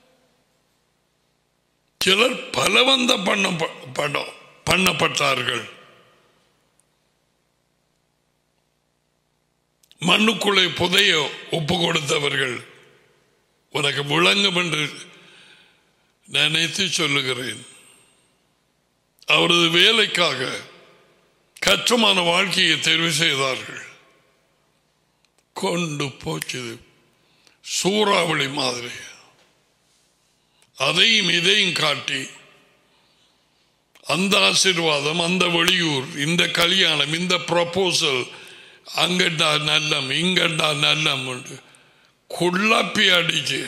சிலர் பலவந்த பண்ண படம் பண்ணப்பட்டார்கள் மண்ணுக்குள்ளே புதைய ஒப்பு கொடுத்தவர்கள் உனக்கு விளங்கும் என்று நினைத்து சொல்லுகிறேன் அவரது வேலைக்காக கற்றமான வாழ்க்கையை தெரிவு செய்தார்கள் கொண்டு போச்சுது சூறாவளி மாதிரி அதையும் இதையும் காட்டி அந்த ஆசீர்வாதம் அந்த வெளியூர் இந்த கல்யாணம் இந்த ப்ரப்போசல் அங்கண்டா நல்லம் இங்கண்டா நல்லம் குள்ளப்பி அடிச்சு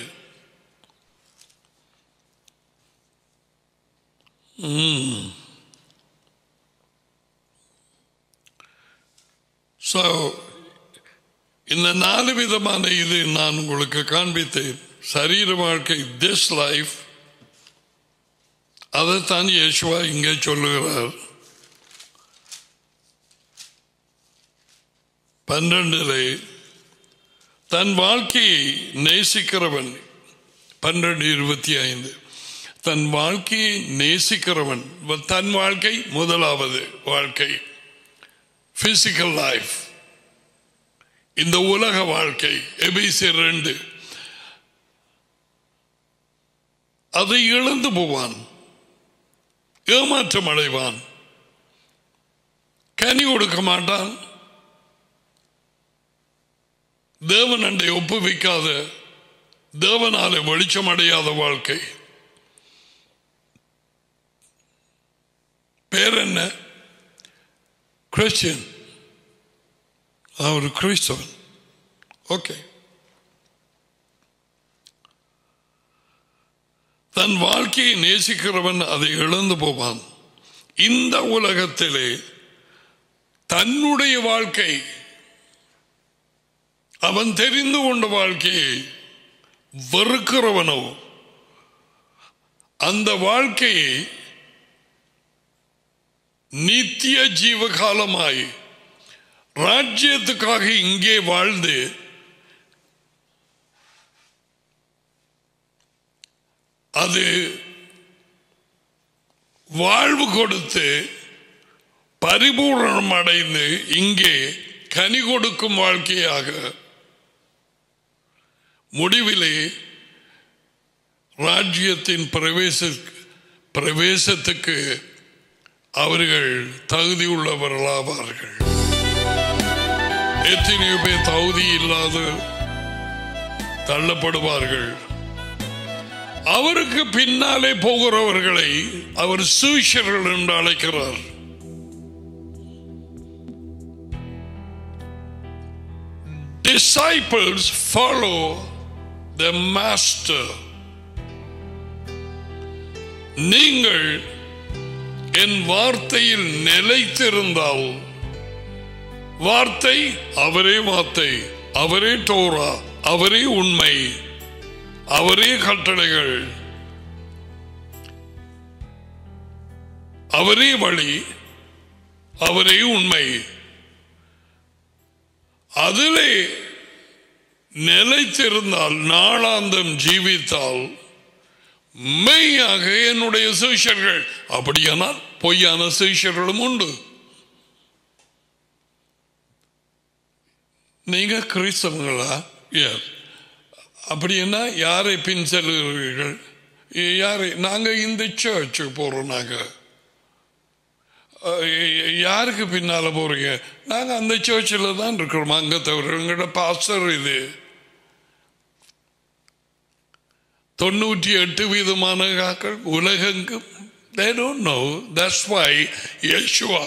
ஸோ இந்த நாலு விதமான இது நான் உங்களுக்கு காண்பித்தேன் சரீர வாழ்க்கை திஸ் லைஃப் அதைத்தான் யேசுவா இங்கே சொல்லுகிறார் பன்னெண்டிலே தன் வாழ்க்கையை நேசிக்கிறவன் பன்னெண்டு இருபத்தி ஐந்து தன் வாழ்க்கையை நேசிக்கிறவன் தன் வாழ்க்கை முதலாவது வாழ்க்கை பிசிக்கல் லைஃப் இந்த உலக வாழ்க்கை எபிசி ரெண்டு அதை இழந்து போவான் ஏமாற்றம் அடைவான் கனி கொடுக்க மாட்டான் தேவன் அண்டை ஒப்புவிக்காத தேவனால வெளிச்சம் அடையாத வாழ்க்கை பேர் என்ன கிறிஸ்டியன் அவர் கிறிஸ்தவன் ஓகே தன் வாழ்க்கையை நேசிக்கிறவன் அதை இழந்து போவான் இந்த உலகத்திலே தன்னுடைய வாழ்க்கை அவன் தெரிந்து கொண்ட வாழ்க்கையை வெறுக்கிறவனோ அந்த வாழ்க்கையை நித்திய ஜீவகாலமாய் ராஜ்யத்துக்காக இங்கே வாழ்ந்து அது வாழ்வு கொடுத்து பரிபூரணம் அடைந்து இங்கே கனி கொடுக்கும் வாழ்க்கையாக முடிவிலே ராஜ்யத்தின் பிரவேச பிரவேசத்துக்கு அவர்கள் தகுதி உள்ளவர்களாவார்கள் எத்தனையோ பேர் தகுதி இல்லாத தள்ளப்படுவார்கள் அவருக்கு பின்னாலே போகிறவர்களை அவர் சூஷர்கள் என்று அழைக்கிறார் disciples follow the master நீங்கள் என் வார்த்தையில் நிலைத்திருந்தால் வார்த்தை அவரே வார்த்தை அவரே டோரா அவரே உண்மை அவரே கட்டளைகள் அவரே வழி அவரே உண்மை அதிலே நிலைத்திருந்தால் நாளாந்தம் ஜீவித்தால் மெய்யாக என்னுடைய சிஷர்கள் அப்படியானால் பொய்யான சிஷர்களும் உண்டு நீங்க கிறிஸ்தவங்களா Yes. அப்படின்னா யாரை பின் செல்கிறீர்கள் யாரை நாங்க இந்த சர்ச் போறோம் நாங்க அஹ், யாருக்கு பின்னால போறீங்க நாங்க அந்த சர்ச்சில் தான் இருக்கிறோம் அங்க தவிர எங்களோட பாஸ்டர் இது தொண்ணூற்றி எட்டு வீதமான காக்கள் உலகெங்கும் they don't know that's why yeshua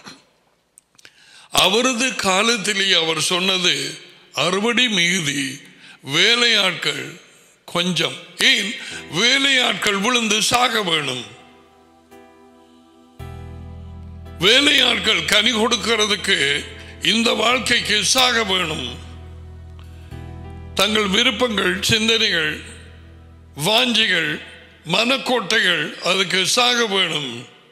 அவரது காலத்திலேயே அவர் சொன்னது அறுபடி மிகுதி வேலையாட்கள் கொஞ்சம் ஏன் வேலையாட்கள் விழுந்து சாக வேணும் வேலையாட்கள் கனி கொடுக்கிறதுக்கு இந்த வாழ்க்கைக்கு சாக வேணும் தங்கள் விருப்பங்கள் சிந்தனைகள் வாஞ்சிகள் மனக்கோட்டைகள் அதுக்கு சாக வேணும்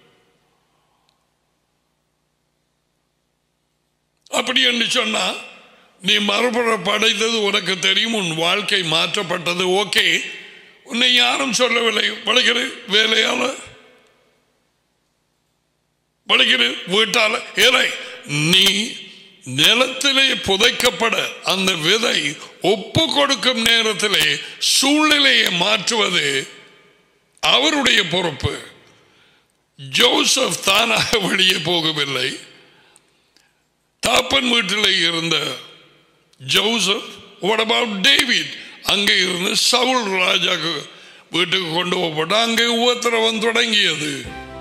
அப்படி என்று சொன்னா நீ மறுபுற படைத்தது உனக்கு தெரியும் உன் வாழ்க்கை மாற்றப்பட்டது ஓகே உன்னை யாரும் சொல்லவில்லை வளைக்கிற வேலையால வளைக்கிற வீட்டால ஏலை நீ நிலத்திலே புதைக்கப்பட அந்த விதை ஒப்பு கொடுக்கும் நேரத்திலே சூழ்நிலையை மாற்றுவது அவருடைய பொறுப்பு ஜோசப் தானாக வெளியே போகவில்லை தாப்பன் வீட்டில் இருந்த ஜோசப் what about டேவிட் அங்கே இருந்து சவுல் ராஜாக்கு வீட்டுக்கு கொண்டு போகப்பட்ட அங்கே உபத்திரவம் தொடங்கியது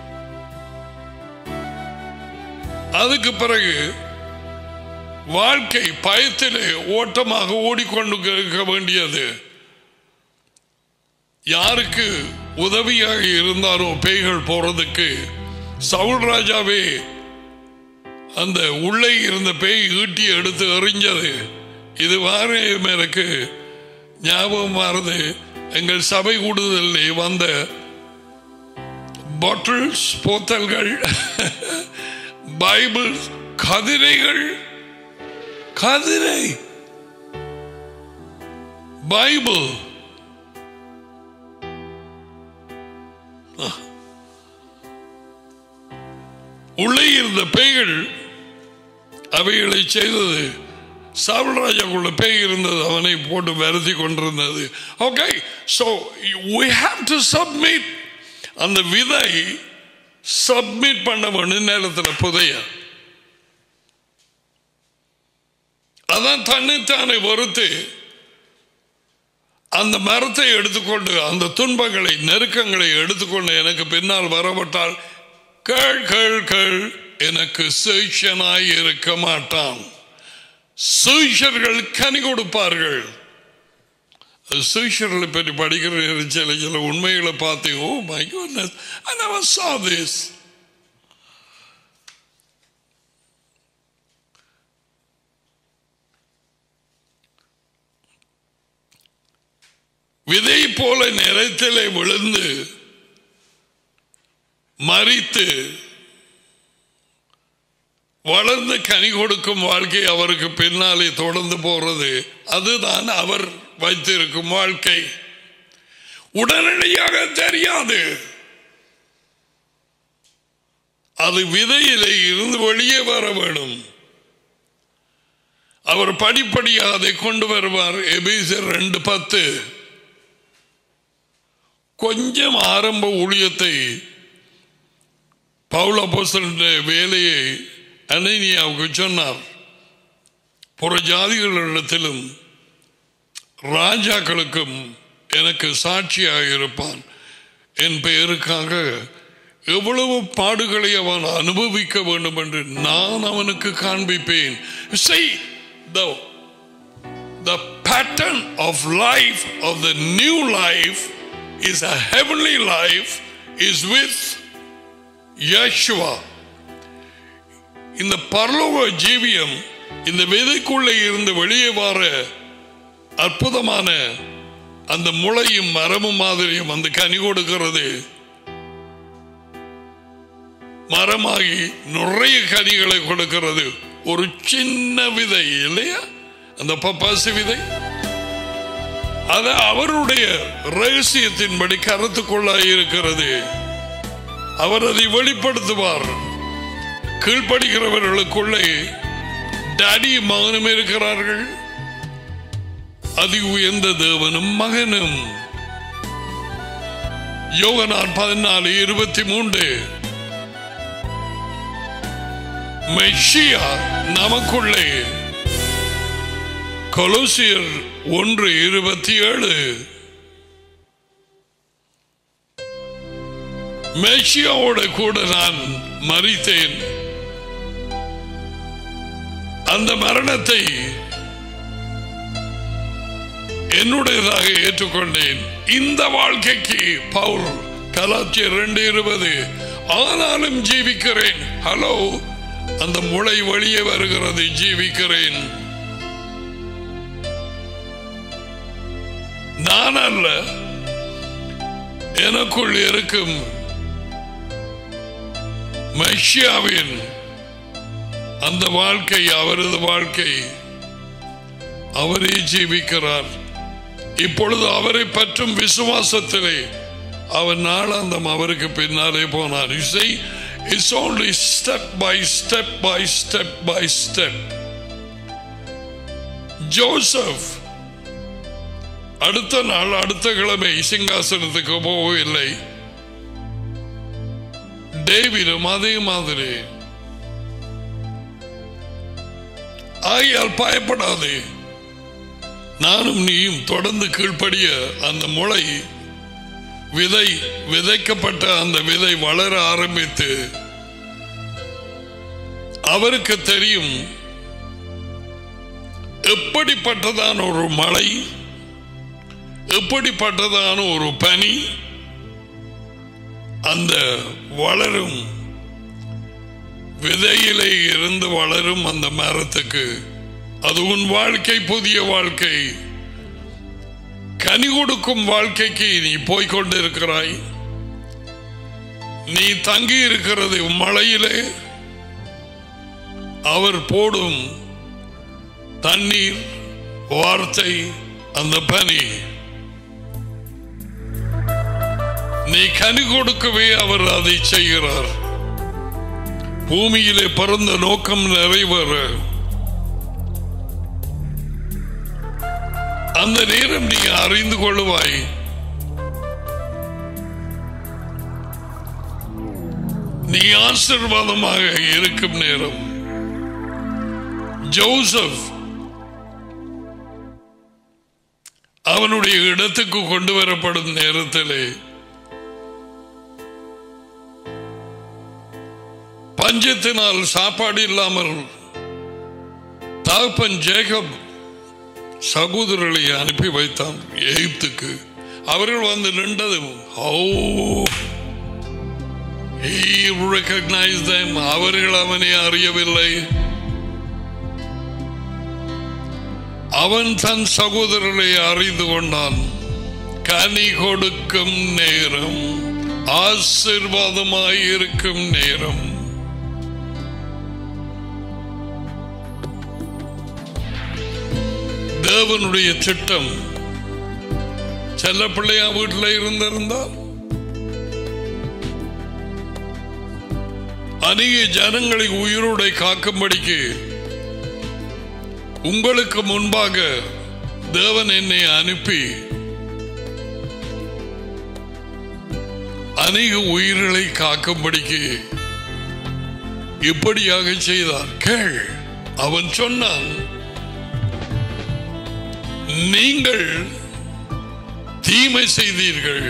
அதுக்கு பிறகு வாழ்க்கை பயத்திலே ஓட்டமாக ஓடிக்கொண்டு இருக்க வேண்டியது யாருக்கு உதவியாக இருந்தாரோ பேய்கள் போறதுக்கு சவுல் ராஜாவே அந்த உள்ளே இருந்த பேய் ஈட்டி எடுத்து எறிஞ்சது இது வார எனக்கு ஞாபகம் மாறுது எங்கள் சபை கூடுதலில் வந்த பாட்டில்ஸ் போத்தல்கள் பைபிள் கதிரைகள் கதிரை பைபிள் உள்ளே இருந்த பேய்கள் அவைகளை செய்தது சாவல்ராஜாக்குள்ள பேய் இருந்தது அவனை போட்டு வருத்தி கொண்டிருந்தது okay so we have to submit அந்த விதை சப்மிட் பண்ண வேணும் நேரத்தில் புதைய அதான் தன்னைத்தானே வறுத்து அந்த மரத்தை எடுத்துக்கொண்டு அந்த துன்பங்களை நெருக்கங்களை எடுத்துக்கொண்டு எனக்கு பின்னால் வரப்பட்டால் கேள் கேள் கேள் எனக்கு சீஷனாய் இருக்க மாட்டான் சீஷர்கள் கனி கொடுப்பார்கள் சீஷர்களை பற்றி படிக்கிற சில சில உண்மைகளை பார்த்து oh my goodness I never saw this விதை போல நிறத்திலே விழுந்து மறித்து வளர்ந்து கனி கொடுக்கும் வாழ்க்கை அவருக்கு பின்னாலே தொடர்ந்து போறது அதுதான் அவர் வைத்திருக்கும் வாழ்க்கை உடனடியாக தெரியாது அது விதையிலே இருந்து வெளியே வர வேணும் அவர் படிப்படியாக அதை கொண்டு வருவார் எபேசியர் ரெண்டு பத்து கொஞ்சம் ஆரம்ப ஊழியத்தை பவுல போஸ்தலனுடைய வேலையை அனனியாவுக்கு சொன்னார் புற ஜாதிகளிடத்திலும் ராஜாக்களுக்கும் எனக்கு சாட்சியாக இருப்பான் என் பெயருக்காக எவ்வளவு பாடுகளை அவன் அனுபவிக்க வேண்டும் என்று நான் அவனுக்கு காண்பிப்பேன் செய் the pattern of life of the new life is a heavenly life is with Yeshua இந்த பரலோக ஜீவியம் இந்த விதைக்குள்ளே இருந்து வெளியே வர அற்புதமான அந்த முளையும் மரமும் மாதிரியும் அந்த கனி கொடுக்கிறது மரமாகி நிறைய கனிகளை கொடுக்கிறது ஒரு சின்ன விதை இல்லையா அந்த பப்பாசு விதை அது அவருடைய ரகசியத்தின்படி கருத்துக்குள்ளாய் இருக்கிறது அவர் அதை வெளிப்படுத்துவார் கீழ்ப்படுகிறவர்களுக்குள்ளே டாடி மகனும் இருக்கிறார்கள் அதி உயர்ந்த தேவனும் மகனும் யோகனான் பதினாலு இருபத்தி மூன்று மெஷியா நமக்குள்ளே கொலோசியர் ஒன்று இருபத்தி ஏழு மெஷியாவோட கூட நான் மறித்தேன் அந்த மரணத்தை என்னுடையதாக ஏற்றுக்கொண்டேன் இந்த வாழ்க்கைக்கு பவுல் கலாச்சியர் ரெண்டு இருபது ஆனாலும் ஜீவிக்கிறேன் ஹலோ அந்த முளை வெளியே வருகிறது ஜீவிக்கிறேன் நான் அல்ல எனக்குள் இருக்கும் மெஷியாவின் அந்த வாழ்க்கை அவரது வாழ்க்கை அவரே ஜீவிக்கிறார் இப்பொழுது அவரை பற்றும் விசுவாசத்திலே அவன் நாளாந்தம் அவருக்கு பின்னாலே போனார் இசை it's only step by step by step by step Joseph அடுத்த நாள் அடுத்த கிழமை சிங்காசனத்துக்கு போகவில்லை டேவிடும் அதே மாதிரி ஆகையால் பயப்படாதே நானும் நீயும் தொடர்ந்து கீழ்ப்படிய அந்த முளை விதை விதைக்கப்பட்ட அந்த விதை வளர ஆரம்பித்து அவருக்கு தெரியும் எப்படிப்பட்டதான ஒரு மழை எப்படிப்பட்டதான ஒரு பனி அந்த வளரும் விதையிலே இருந்து வளரும் அந்த மரத்துக்கு அது உன் வாழ்க்கை புதிய வாழ்க்கை கனி கொடுக்கும் வாழ்க்கைக்கு நீ போய்கொண்டிருக்கிறாய் நீ தங்கி இருக்கிறது மழையிலே அவர் போடும் தண்ணீர் வார்த்தை அந்த பனி நீ கனி கொடுக்கவே அவர் அதை செய்கிறார் பூமியிலே பிறந்த நோக்கம் நிறைவேற அந்த நேரம் நீ அறிந்து கொள்ளுவாய் நீ ஆசிர்வாதமாக இருக்கும் நேரம் ஜோசப் அவனுடைய இடத்துக்கு கொண்டு வரப்படும் நேரத்திலே பஞ்சத்தினால் சாப்பாடு இல்லாமல் தகப்பன் ஜேகப் சகோதரர்களை அனுப்பி வைத்தான் எகிப்துக்கு அவர்கள் வந்து நின்றதும் ஓ He recognized them. அவர்கள் அவனை அறியவில்லை அவன் தன் சகோதரரை அறிந்து கொண்டான் கனி கொடுக்கும் நேரம் ஆசிர்வாதமாய் இருக்கும் நேரம் தேவனுடைய திட்டம் செல்ல பிள்ளையா வீட்டில் இருந்திருந்தால் அநேக ஜனங்களை உயிரோடை காக்கும்படிக்கு உங்களுக்கு முன்பாக தேவன் என்னை அனுப்பி அநேக உயிர்களை காக்கும்படிக்கு இப்படியாக செய்தார் கேள் அவன் சொன்னான் நீங்கள் தீமை செய்தீர்கள்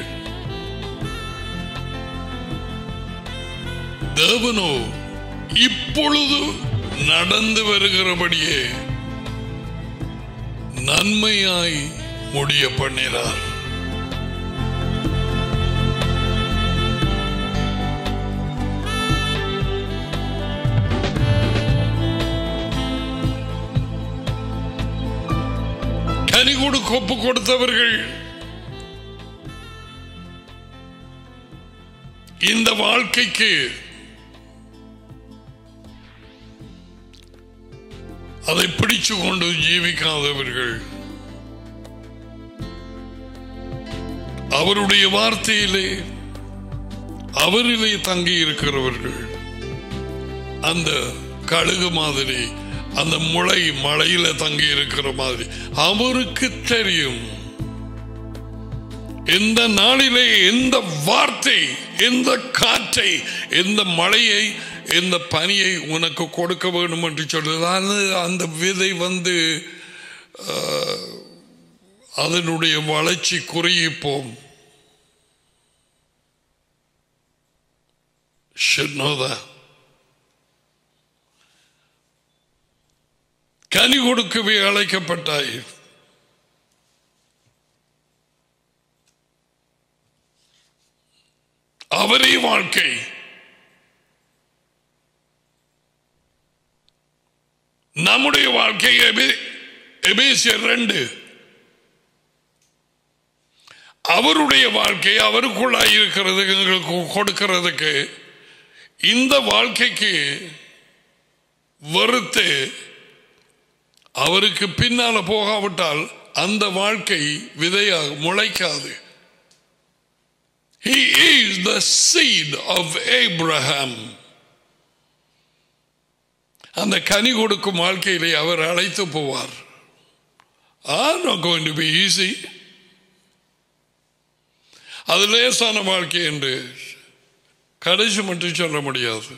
தேவனோ இப்பொழுது நடந்து வருகிறபடியே நன்மையாய் முடிய பண்ணினார் கனி கொடுக்க ஒப்பு கொடுத்தவர்கள் இந்த வாழ்க்கைக்கு அதை பிடிச்சு கொண்டு ஜீவிக்காதவர்கள் அவருடைய வார்த்தையிலே அவரிலே தங்கி இருக்கிறவர்கள் அந்த கழுகு மாதிரி அந்த முளை மழையில தங்கி இருக்கிற மாதிரி அவருக்கு தெரியும் எந்த நாளிலே எந்த வார்த்தை எந்த காற்றை எந்த மழையை எந்த பனியை உனக்கு கொடுக்க வேண்டும் என்று சொல்லுது அந்த விதை வந்து அஹ், அதனுடைய வளர்ச்சி குறுகிப்போம் should know that. கனி கொடுக்கவே அழைக்கப்பட்டாய் அவரே வாழ்க்கை நம்முடைய வாழ்க்கை எபே- எபேசியர் ரெண்டு அவருடைய வாழ்க்கை அவருக்குள்ளாய் இருக்கிறது எங்களுக்கு கொடுக்கிறதுக்கு இந்த வாழ்க்கைக்கு வெறுத்து அவருக்கு பின்னால போகாவிட்டால் அந்த வாழ்க்கை விதையாக முளைக்காது He is the seed of Abraham. அந்த கனி கொடுக்கும் வாழ்க்கையிலே அவர் அழைத்து போவார் are not going to be easy. அது லேசான வாழ்க்கை என்று கடைசி மட்டும் சொல்ல முடியாது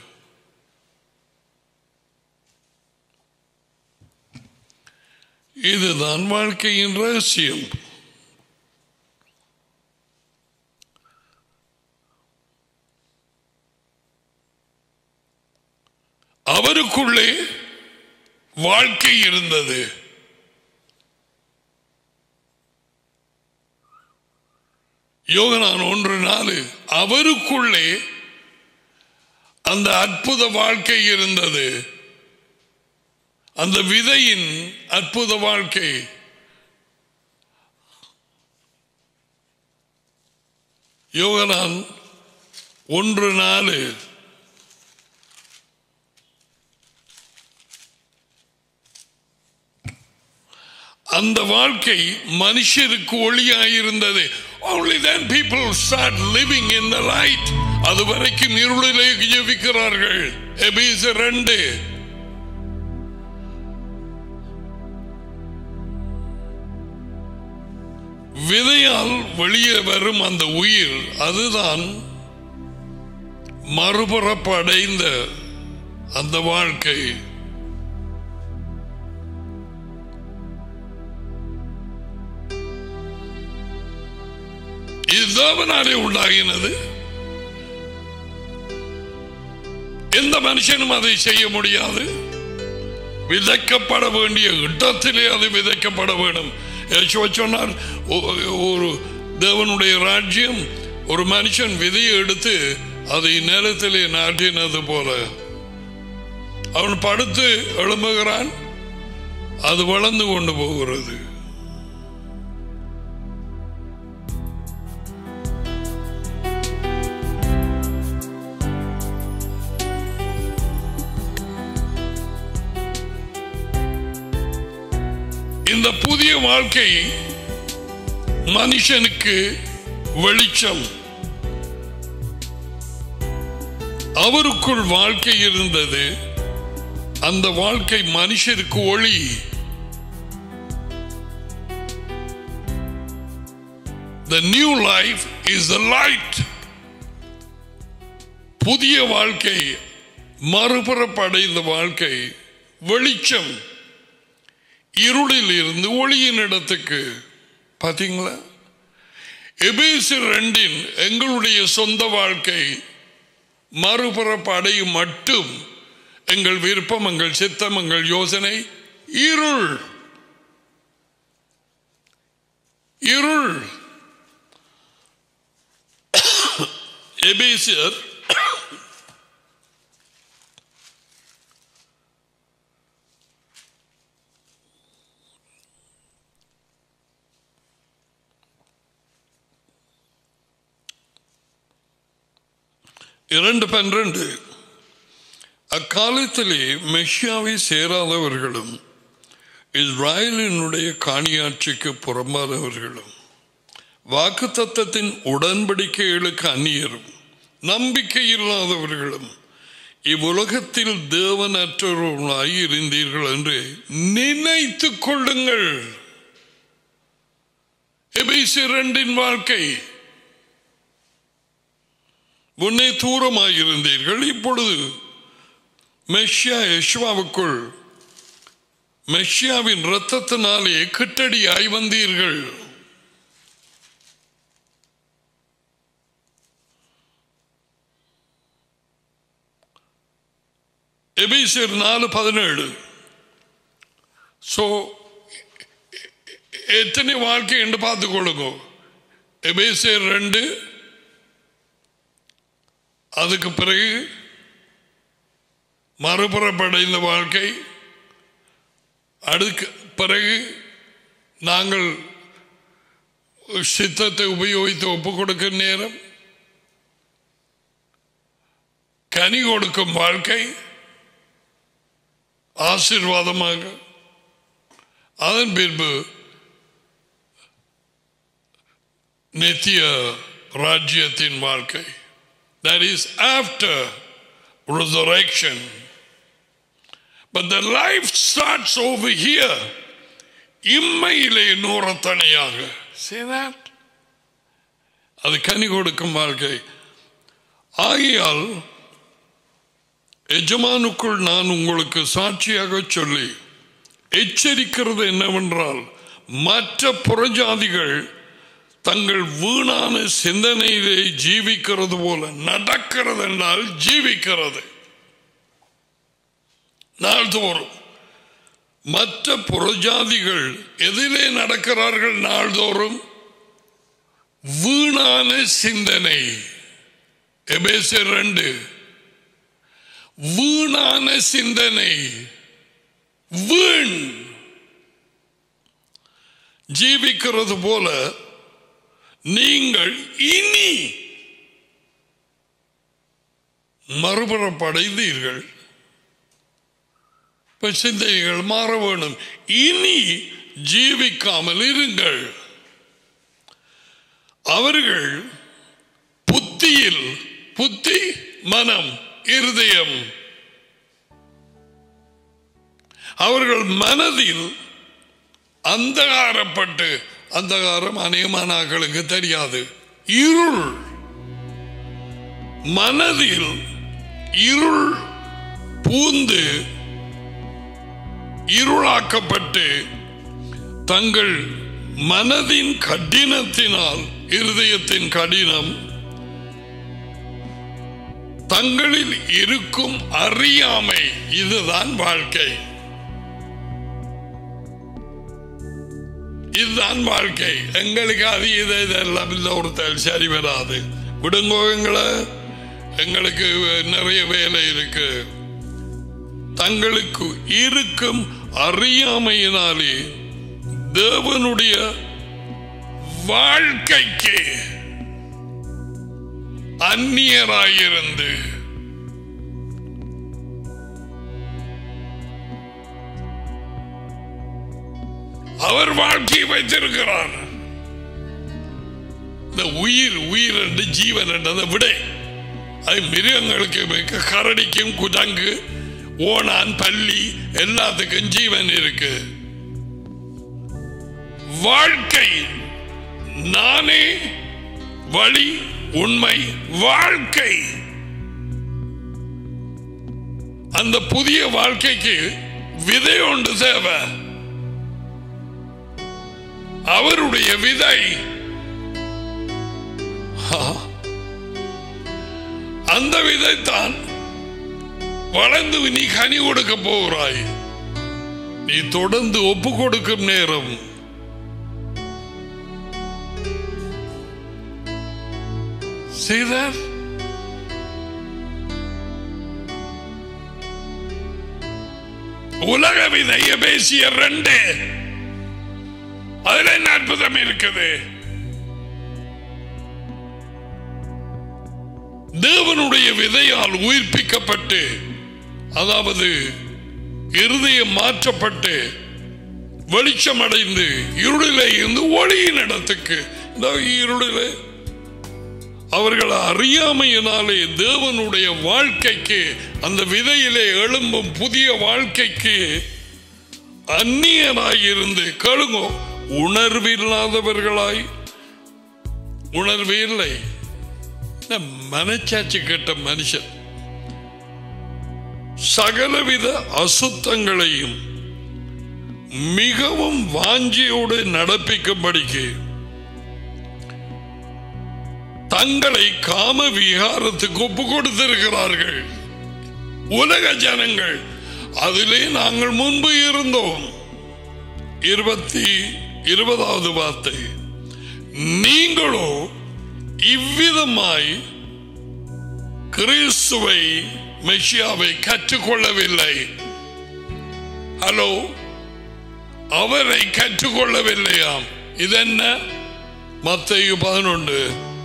இதுதான் வாழ்க்கையின் ரகசியம் அவருக்குள்ளே வாழ்க்கை இருந்தது யோகனான் ஒன்று நாலு அவருக்குள்ளே அந்த அற்புத வாழ்க்கை இருந்தது அந்த விதையின் அற்புத வாழ்க்கை யோகனான் ஒன்று நாலு அந்த வாழ்க்கை மனுஷருக்கு ஒளியாயிருந்தது only then people start living in the light அது வரைக்கும் இருளிலே ஜெபிக்கிறார்கள் எபேசியர் ரெண்டு விதையால் வெளியே வரும் அந்த உயிர் அதுதான் மறுபுறப்படைந்த அந்த வாழ்க்கை இது தேவனாலே உண்டாகினது எந்த மனுஷனும் அதை செய்ய முடியாது விதைக்கப்பட வேண்டிய இடத்திலே அது விதைக்கப்பட வேண்டும் யேசுவா சொன்னார் ஒ- ஒரு தேவனுடைய ராஜ்யம் ஒரு மனுஷன் விதையை எடுத்து அதை நிலத்திலே நாட்டினது போல அவன் படுத்து எழும்புகிறான் அது வளர்ந்து கொண்டு போகிறது இந்த புதிய வாழ்க்கை மனுஷனுக்கு வெளிச்சம் அவருக்குள் வாழ்க்கை இருந்தது அந்த வாழ்க்கை மனுஷருக்கு ஒளி The new life is the light. புதிய வாழ்க்கை மறுபுறப்படைந்த வாழ்க்கை வெளிச்சம் இருளில் இருந்து ஒளியின் இடத்துக்கு பாத்தீங்களா எபேசு ரெண்டின் எங்களுடைய சொந்த வாழ்க்கை மறுபுறப்படையும் மட்டும் எங்கள் விருப்பம் எங்கள் சித்தம் எங்கள் யோசனை இருள் இருள் எபேசியர் இரண்டு பன்னிரண்டு அக்காலத்திலே மெஷியாவை சேராதவர்களும் இஸ்ராயலினுடைய காணியாட்சிக்கு புறம்பாதவர்களும் வாக்கு தத்தத்தின் உடன்படிக்கைகளுக்கு அந்நியரும் நம்பிக்கை இல்லாதவர்களும் இவ்வுலகத்தில் தேவனற்றவர்களாய் இருந்தீர்கள் என்று நினைத்துக் கொள்ளுங்கள் எபேசியர் இரண்டின் வாழ்க்கை முன்னே தூரமாயிருந்தீர்கள் இப்பொழுது மெஷியா யஷ்வாவுக்குள் மெஷியாவின் இரத்தத்தினாலே கிட்டடியாய் வந்தீர்கள் எபேசியர் நாலு பதினேழு ஸோ எத்தனை வாழ்க்கை என்று பார்த்துக் கொள்ளுங்க எபேசியர் ரெண்டு அதுக்கு பிறகு மறுபுறப்படைந்த வாழ்க்கை அடுக்கு பிறகு நாங்கள் சித்தத்தை உபயோகித்து ஒப்புக் கொடுக்கும் நேரம் கனி கொடுக்கும் வாழ்க்கை ஆசீர்வாதமாக அதன் பின்பு நித்திய ராஜ்யத்தின் வாழ்க்கை that is after resurrection. But the life starts over here. இம்மையிலே நூறத்தனையாக See that? அது கனி கொடுக்கும் வாழ்க்கை ஆகையால் எஜமானுக்குள் நான் உங்களுக்கு சாட்சியாக சொல்லி எச்சரிக்கிறது என்னவென்றால் மற்ற புறஜாதிகள் தங்கள் வீணான சிந்தனையிலே ஜீவிக்கிறது போல நடக்கிறது என்றால் ஜீவிக்கிறது நாள்தோறும் மற்ற புறஜாதிகள் எதிலே நடக்கிறார்கள் நாள்தோறும் வீணான சிந்தனை எபேசர் ரெண்டு வீணான சிந்தனை வீண் ஜீவிக்கிறது போல நீங்கள் இனி மறுபுறப்படைந்தீர்கள் இப்ப சிந்தைகள் மாற வேணும் இனி ஜீவிக்காமல் இருங்கள் அவர்கள் புத்தியில் புத்தி மனம் இருதயம் அவர்கள் மனதில் அந்தகாரப்பட்டு அந்தகாரம் அநேகமானாக்களுக்கு தெரியாது இருள் மனதில் இருள் பூந்து இருளாக்கப்பட்டு தங்கள் மனதின் கடினத்தினால் இருதயத்தின் கடினம் தங்களில் இருக்கும் அறியாமை இதுதான் வாழ்க்கை இதுதான் வாழ்க்கை எங்களுக்கு அது இது இதெல்லாம் இல்லை ஒருத்தர் சரி வராது விடுங்கோ எங்களை எங்களுக்கு நிறைய வேலை இருக்கு தங்களுக்கு இருக்கும் அறியாமையினாலே தேவனுடைய வாழ்க்கைக்கு அந்நியராயிருந்து அவர் வாழ்க்கையை வைத்திருக்கிறார் இந்த உயிர் உயிர் என்று ஜீவன் என்றதை விட அது மிருகங்களுக்கு மிக்க கரடிக்கும் குரங்கு ஓணான் பல்லி எல்லாத்துக்கும் ஜீவன் இருக்கு வாழ்க்கை நானே வழி உண்மை வாழ்க்கை அந்த புதிய வாழ்க்கைக்கு விதை ஒன்று தேவை அவருடைய விதை ஆ. அந்த விதைத்தான் வளர்ந்து நீ கனி கொடுக்க போகிறாய் நீ தொடர்ந்து ஒப்பு கொடுக்கும் நேரம் See that? உலக விதைய பேசிய ரெண்டு அதுல என்ன அற்புதம் இருக்குது தேவனுடைய விதையால் உயிர்ப்பிக்கப்பட்டு அதாவது இருதயம் மாற்றப்பட்டு வெளிச்சம் அடைந்து இருளிலே இருந்து ஒளியின் இடத்துக்கு இந்த இருளிலே அவர்கள் அறியாமையினாலே தேவனுடைய வாழ்க்கைக்கு அந்த விதையிலே எழும்பும் புதிய வாழ்க்கைக்கு அந்நியராயிருந்து கழுங்கோ உணர்வில்லாதவர்களாய் உணர்வு இல்லை இந்த மனச்சாட்சி கெட்ட மனுஷன் சகலவித அசுத்தங்களையும் மிகவும் வாஞ்சியோடு நடப்பிக்கும்படிக்கு தங்களை காம விகாரத்துக்கு ஒப்பு கொடுத்திருக்கிறார்கள் உலக ஜனங்கள் அதிலே நாங்கள் முன்பு இருந்தோம் இருபத்தி இருபதாவது வார்த்தை நீங்களோ இவ்விதமாய் கிறிஸ்துவை மெஷியாவை கற்றுக்கொள்ளவில்லை ஹலோ அவரை கற்றுக்கொள்ளவில்லையாம் இதென்ன மத்தையு பதினொன்று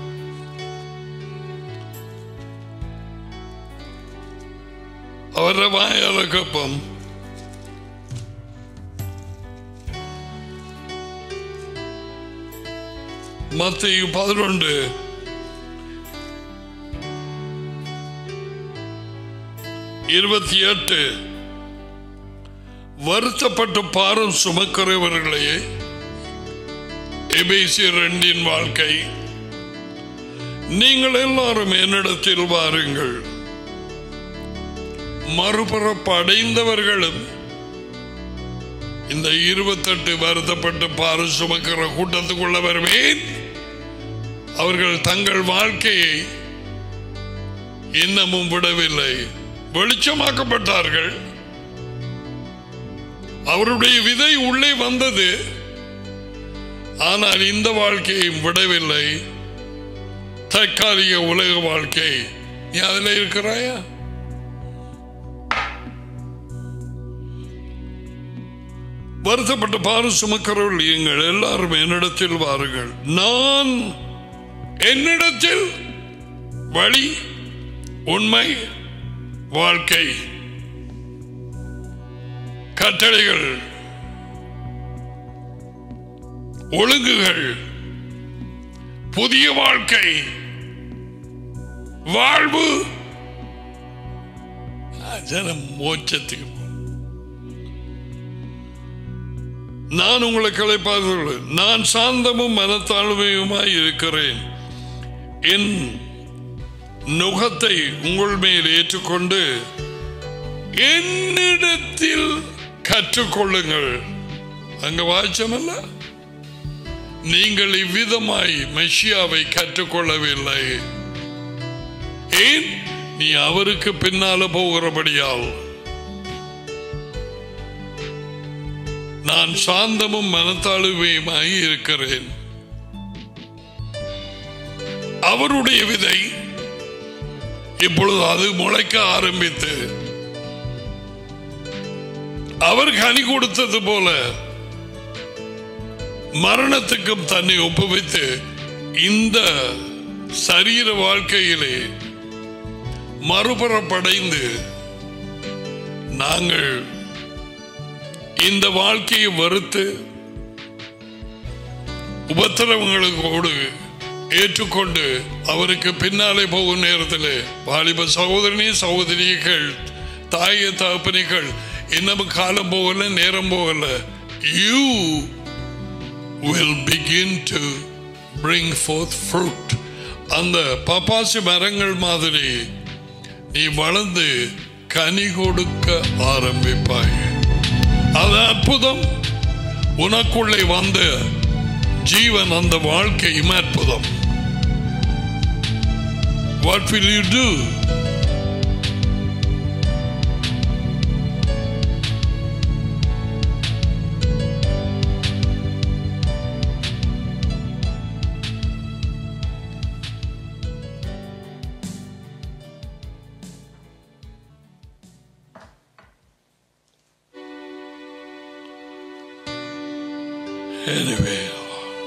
അവരുടെ വായകൾക്കൊപ്പം മത്തയു പതിനൊണ്ട് இருபத்தி வருத்தப்பட்டு பாரம் சுமக்கிறவர்களே எபேசி ரெண்டின் வாழ்க்கை நீங்கள் எல்லாரும் என்னிடத்தில் வாருங்கள் மறுபிறப்பு அடைந்தவர்களும் இந்த இருபத்தெட்டு வருத்தப்பட்டு பாரு சுமக்கிற கூட்டத்துக்குள்ள வருவேன் அவர்கள் தங்கள் வாழ்க்கையை இன்னமும் விடவில்லை வெளிச்சமாக்கப்பட்டார்கள் அவருடைய விதை உள்ளே வந்தது ஆனால் இந்த வாழ்க்கையும் விடவில்லை தற்காலிக உலக வாழ்க்கை நீ அதில் இருக்கிறாயா வருத்தப்பட்ட பாரு சுமக்கிறவர்கள் எங்கள் எல்லாரும் என்னிடத்தில் வாருங்கள் நான் என்னிடத்தில் வழி உண்மை வாழ்க்கை கட்டளைகள் ஒழுங்குகள் புதிய வாழ்க்கை வாழ்வு ஜனம் மோட்சத்துக்கு போ. நான் உங்களை கலைப்பார்கள் நான் சாந்தமும் மனத்தாழ்மையுமாய் இருக்கிறேன் என் நுகத்தை உங்கள் மேல் ஏற்றுக்கொண்டு என்னிடத்தில் கற்றுக்கொள்ளுங்கள் அங்க வாய்ச்சமல்ல நீங்கள் இவ்விதமாய் மெஷியாவை கற்றுக்கொள்ளவில்லை ஏன் நீ அவருக்கு பின்னால போகிறபடியால் நான் சாந்தமும் மனத்தாழ்வையுமாய் இருக்கிறேன் அவருடைய விதை இப்பொழுது அது முளைக்க ஆரம்பித்து அவர் கனி கொடுத்தது போல மரணத்துக்கும் தன்னை ஒப்புவித்து இந்த சரீர வாழ்க்கையிலே மறுபுறப்படைந்து நாங்கள் இந்த வாழ்க்கையை வெறுத்து உபத்திரவங்களுக்கோடு ஏற்றுக்கொண்டு அவருக்கு பின்னாலே போகும் நேரத்தில் வாலிப சகோதரனே சகோதரிகள் தாய தகப்பனிகள் இன்னும் காலம் போகல நேரம் போகல you will begin to bring forth fruit அந்த பப்பாசி மரங்கள் மாதிரி நீ வளர்ந்து கனி கொடுக்க ஆரம்பிப்பாய் அது அற்புதம் உனக்குள்ளே வந்த ஜீவன் அந்த வாழ்க்கையும் அற்புதம் What will you do? Anyway.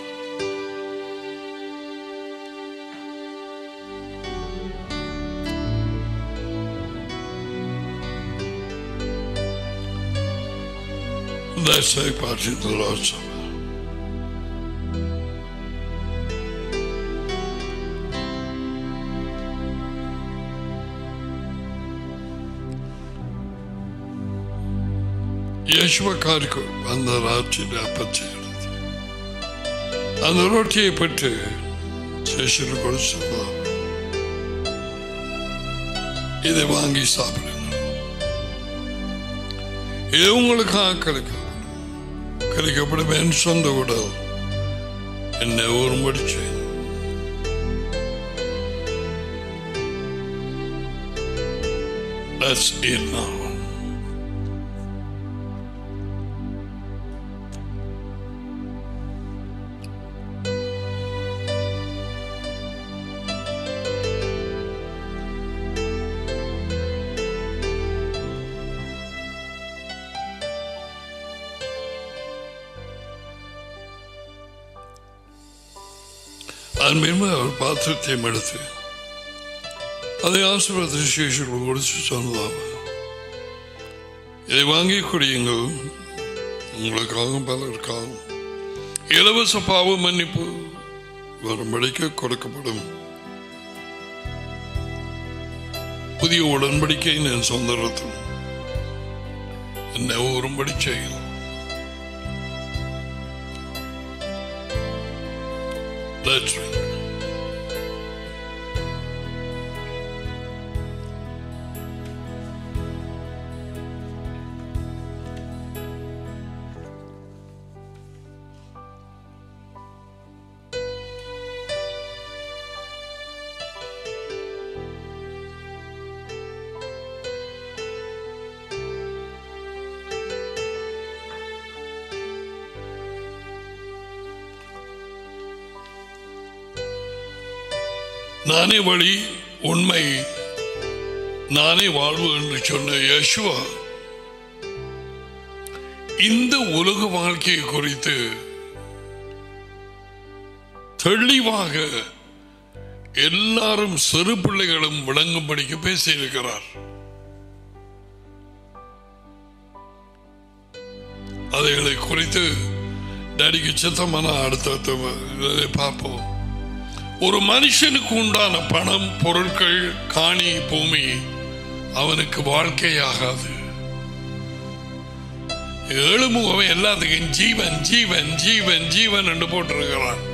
Let's take part in the Lord's Supper. யேசுவக்காருக்கு அந்த ராட்சியில் அப்பச்செய்கிறது அந்த ரொட்டியை பெற்று சேஷன் கொடுத்து இதை வாங்கி சாப்பிடுங்க இது உங்களுக்காக கிடைக்கும் கிடைக்கப்படும் என் சொந்த உடல் என்னை ஒருபடி செய்யும் That's it now. அன்பின்மை அவர் பாத்திரத்தையும் எடுத்து அதை ஆசீர்வாத சேஷர்கள் கொடுத்து சொன்னதாக இதை வாங்கி குடியுங்கள் உங்களுக்காகவும் பலருக்காகவும் இலவச பாவ மன்னிப்பு வரும்படிக்கு கொடுக்கப்படும் புதிய உடன்படிக்கை என் சொந்த ரத்தம் என்னை ஒருபடி செய்யும் Let's drink. நானே வழி உண்மை நானே வாழ்வு என்று சொன்ன யசுவா இந்த உலக வாழ்க்கையை குறித்து தெளிவாக எல்லாரும் சிறு பிள்ளைகளும் விளங்கும்படிக்கு பேசியிருக்கிறார் அதைகளை குறித்து டடிக்கு சித்தமான அடுத்த இதை பார்ப்போம் ஒரு மனுஷனுக்கு உண்டான பணம் பொருட்கள் காணி பூமி அவனுக்கு வாழ்க்கையாகாது ஏழு முகம் எல்லாத்துக்கும் ஜீவன் ஜீவன் ஜீவன் ஜீவன் என்று போட்டிருக்கிறான்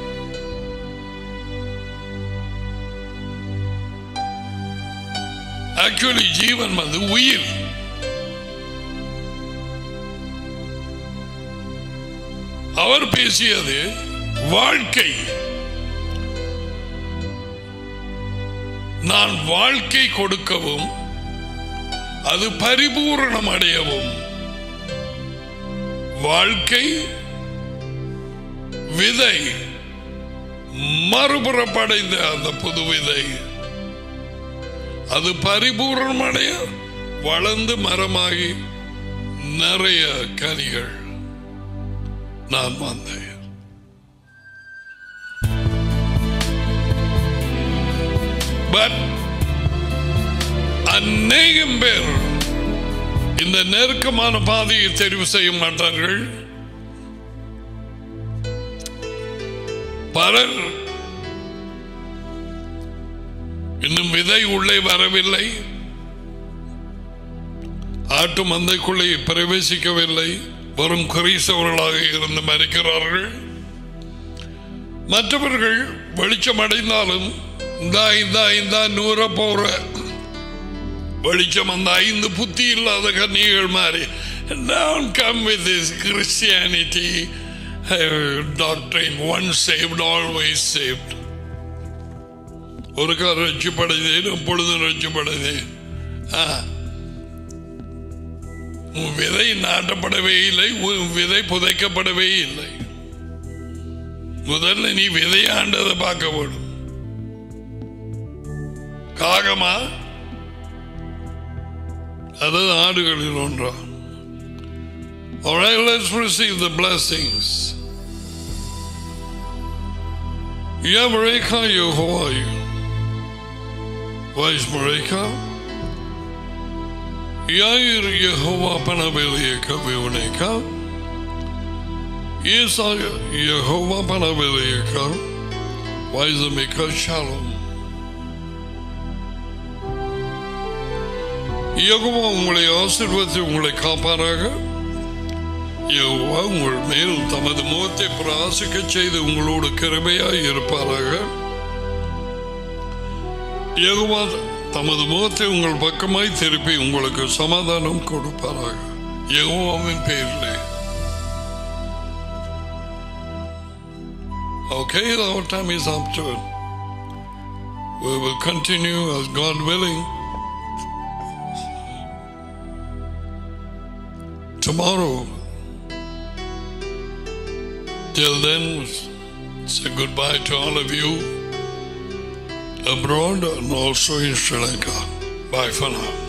ஆக்சுவலி ஜீவன் வந்து உயிர் அவர் பேசியது வாழ்க்கை நான் வாழ்க்கை கொடுக்கவும் அது பரிபூரணம் அடையவும் வாழ்க்கை விதை மறுபுறப்படைந்த அந்த புது விதை அது பரிபூர்ணமடைய வளர்ந்து மரமாகி நிறைய கனிகள் நான் வந்தேன் பட் அநேகம் பேர் இந்த நெருக்கமான பாதையை தெரிவு செய்ய மாட்டார்கள் பலர் இன்னும் விதை உள்ளே வரவில்லை ஆட்டு மந்தைக்குள்ளே பிரவேசிக்கவில்லை வரும் குறிசவர்களாக இருந்து மறிக்கிறார்கள் மற்றவர்கள் வெளிச்சம் அடைந்தாலும் இந்தா இந்தா இந்தா நூற போற வெளிச்சம் அந்த ஐந்து புத்தி இல்லாத கன்னிகள் மாதிரி Don't come with this Christianity uh, doctrine. Once saved, always saved. ஒரு கால் ரட்சிப்படைந்தேன் எப்பொழுதும் ரட்சிப்படைந்தேன் ஆ. உன் விதை நாட்டப்படவே இல்லை உன் விதை புதைக்கப்படவே இல்லை முதல்ல நீ விதையாண்டதை பார்க்க வேண்டும் காகமா அது ஆடுகளில் ஒன்றா Alright, let's receive the blessings. Yamareka Yehovah. Why is Mareka? Yair Yehovah Panabilika Vioneka. Isaiah Yehovah Panabilika. Why is the Mika Shalom? யகுவா உங்களை ஆசிர்வதித்து உங்களை காப்பாராக யகுவா உங்கள் மேல் தமது முகத்தை பிராசிக்க செய்து உங்களோடு கிருபையாய் இருப்பாராக யகுவா தமது முகத்தை உங்கள் பக்கமாய் திருப்பி உங்களுக்கு சமாதானம் கொடுப்பாராக யகுவாவின் பேரிலே Okay, our time is up to it. We will continue as God willing. tomorrow. Till then, say goodbye to all of you abroad and also in Sri Lanka. Bye for now.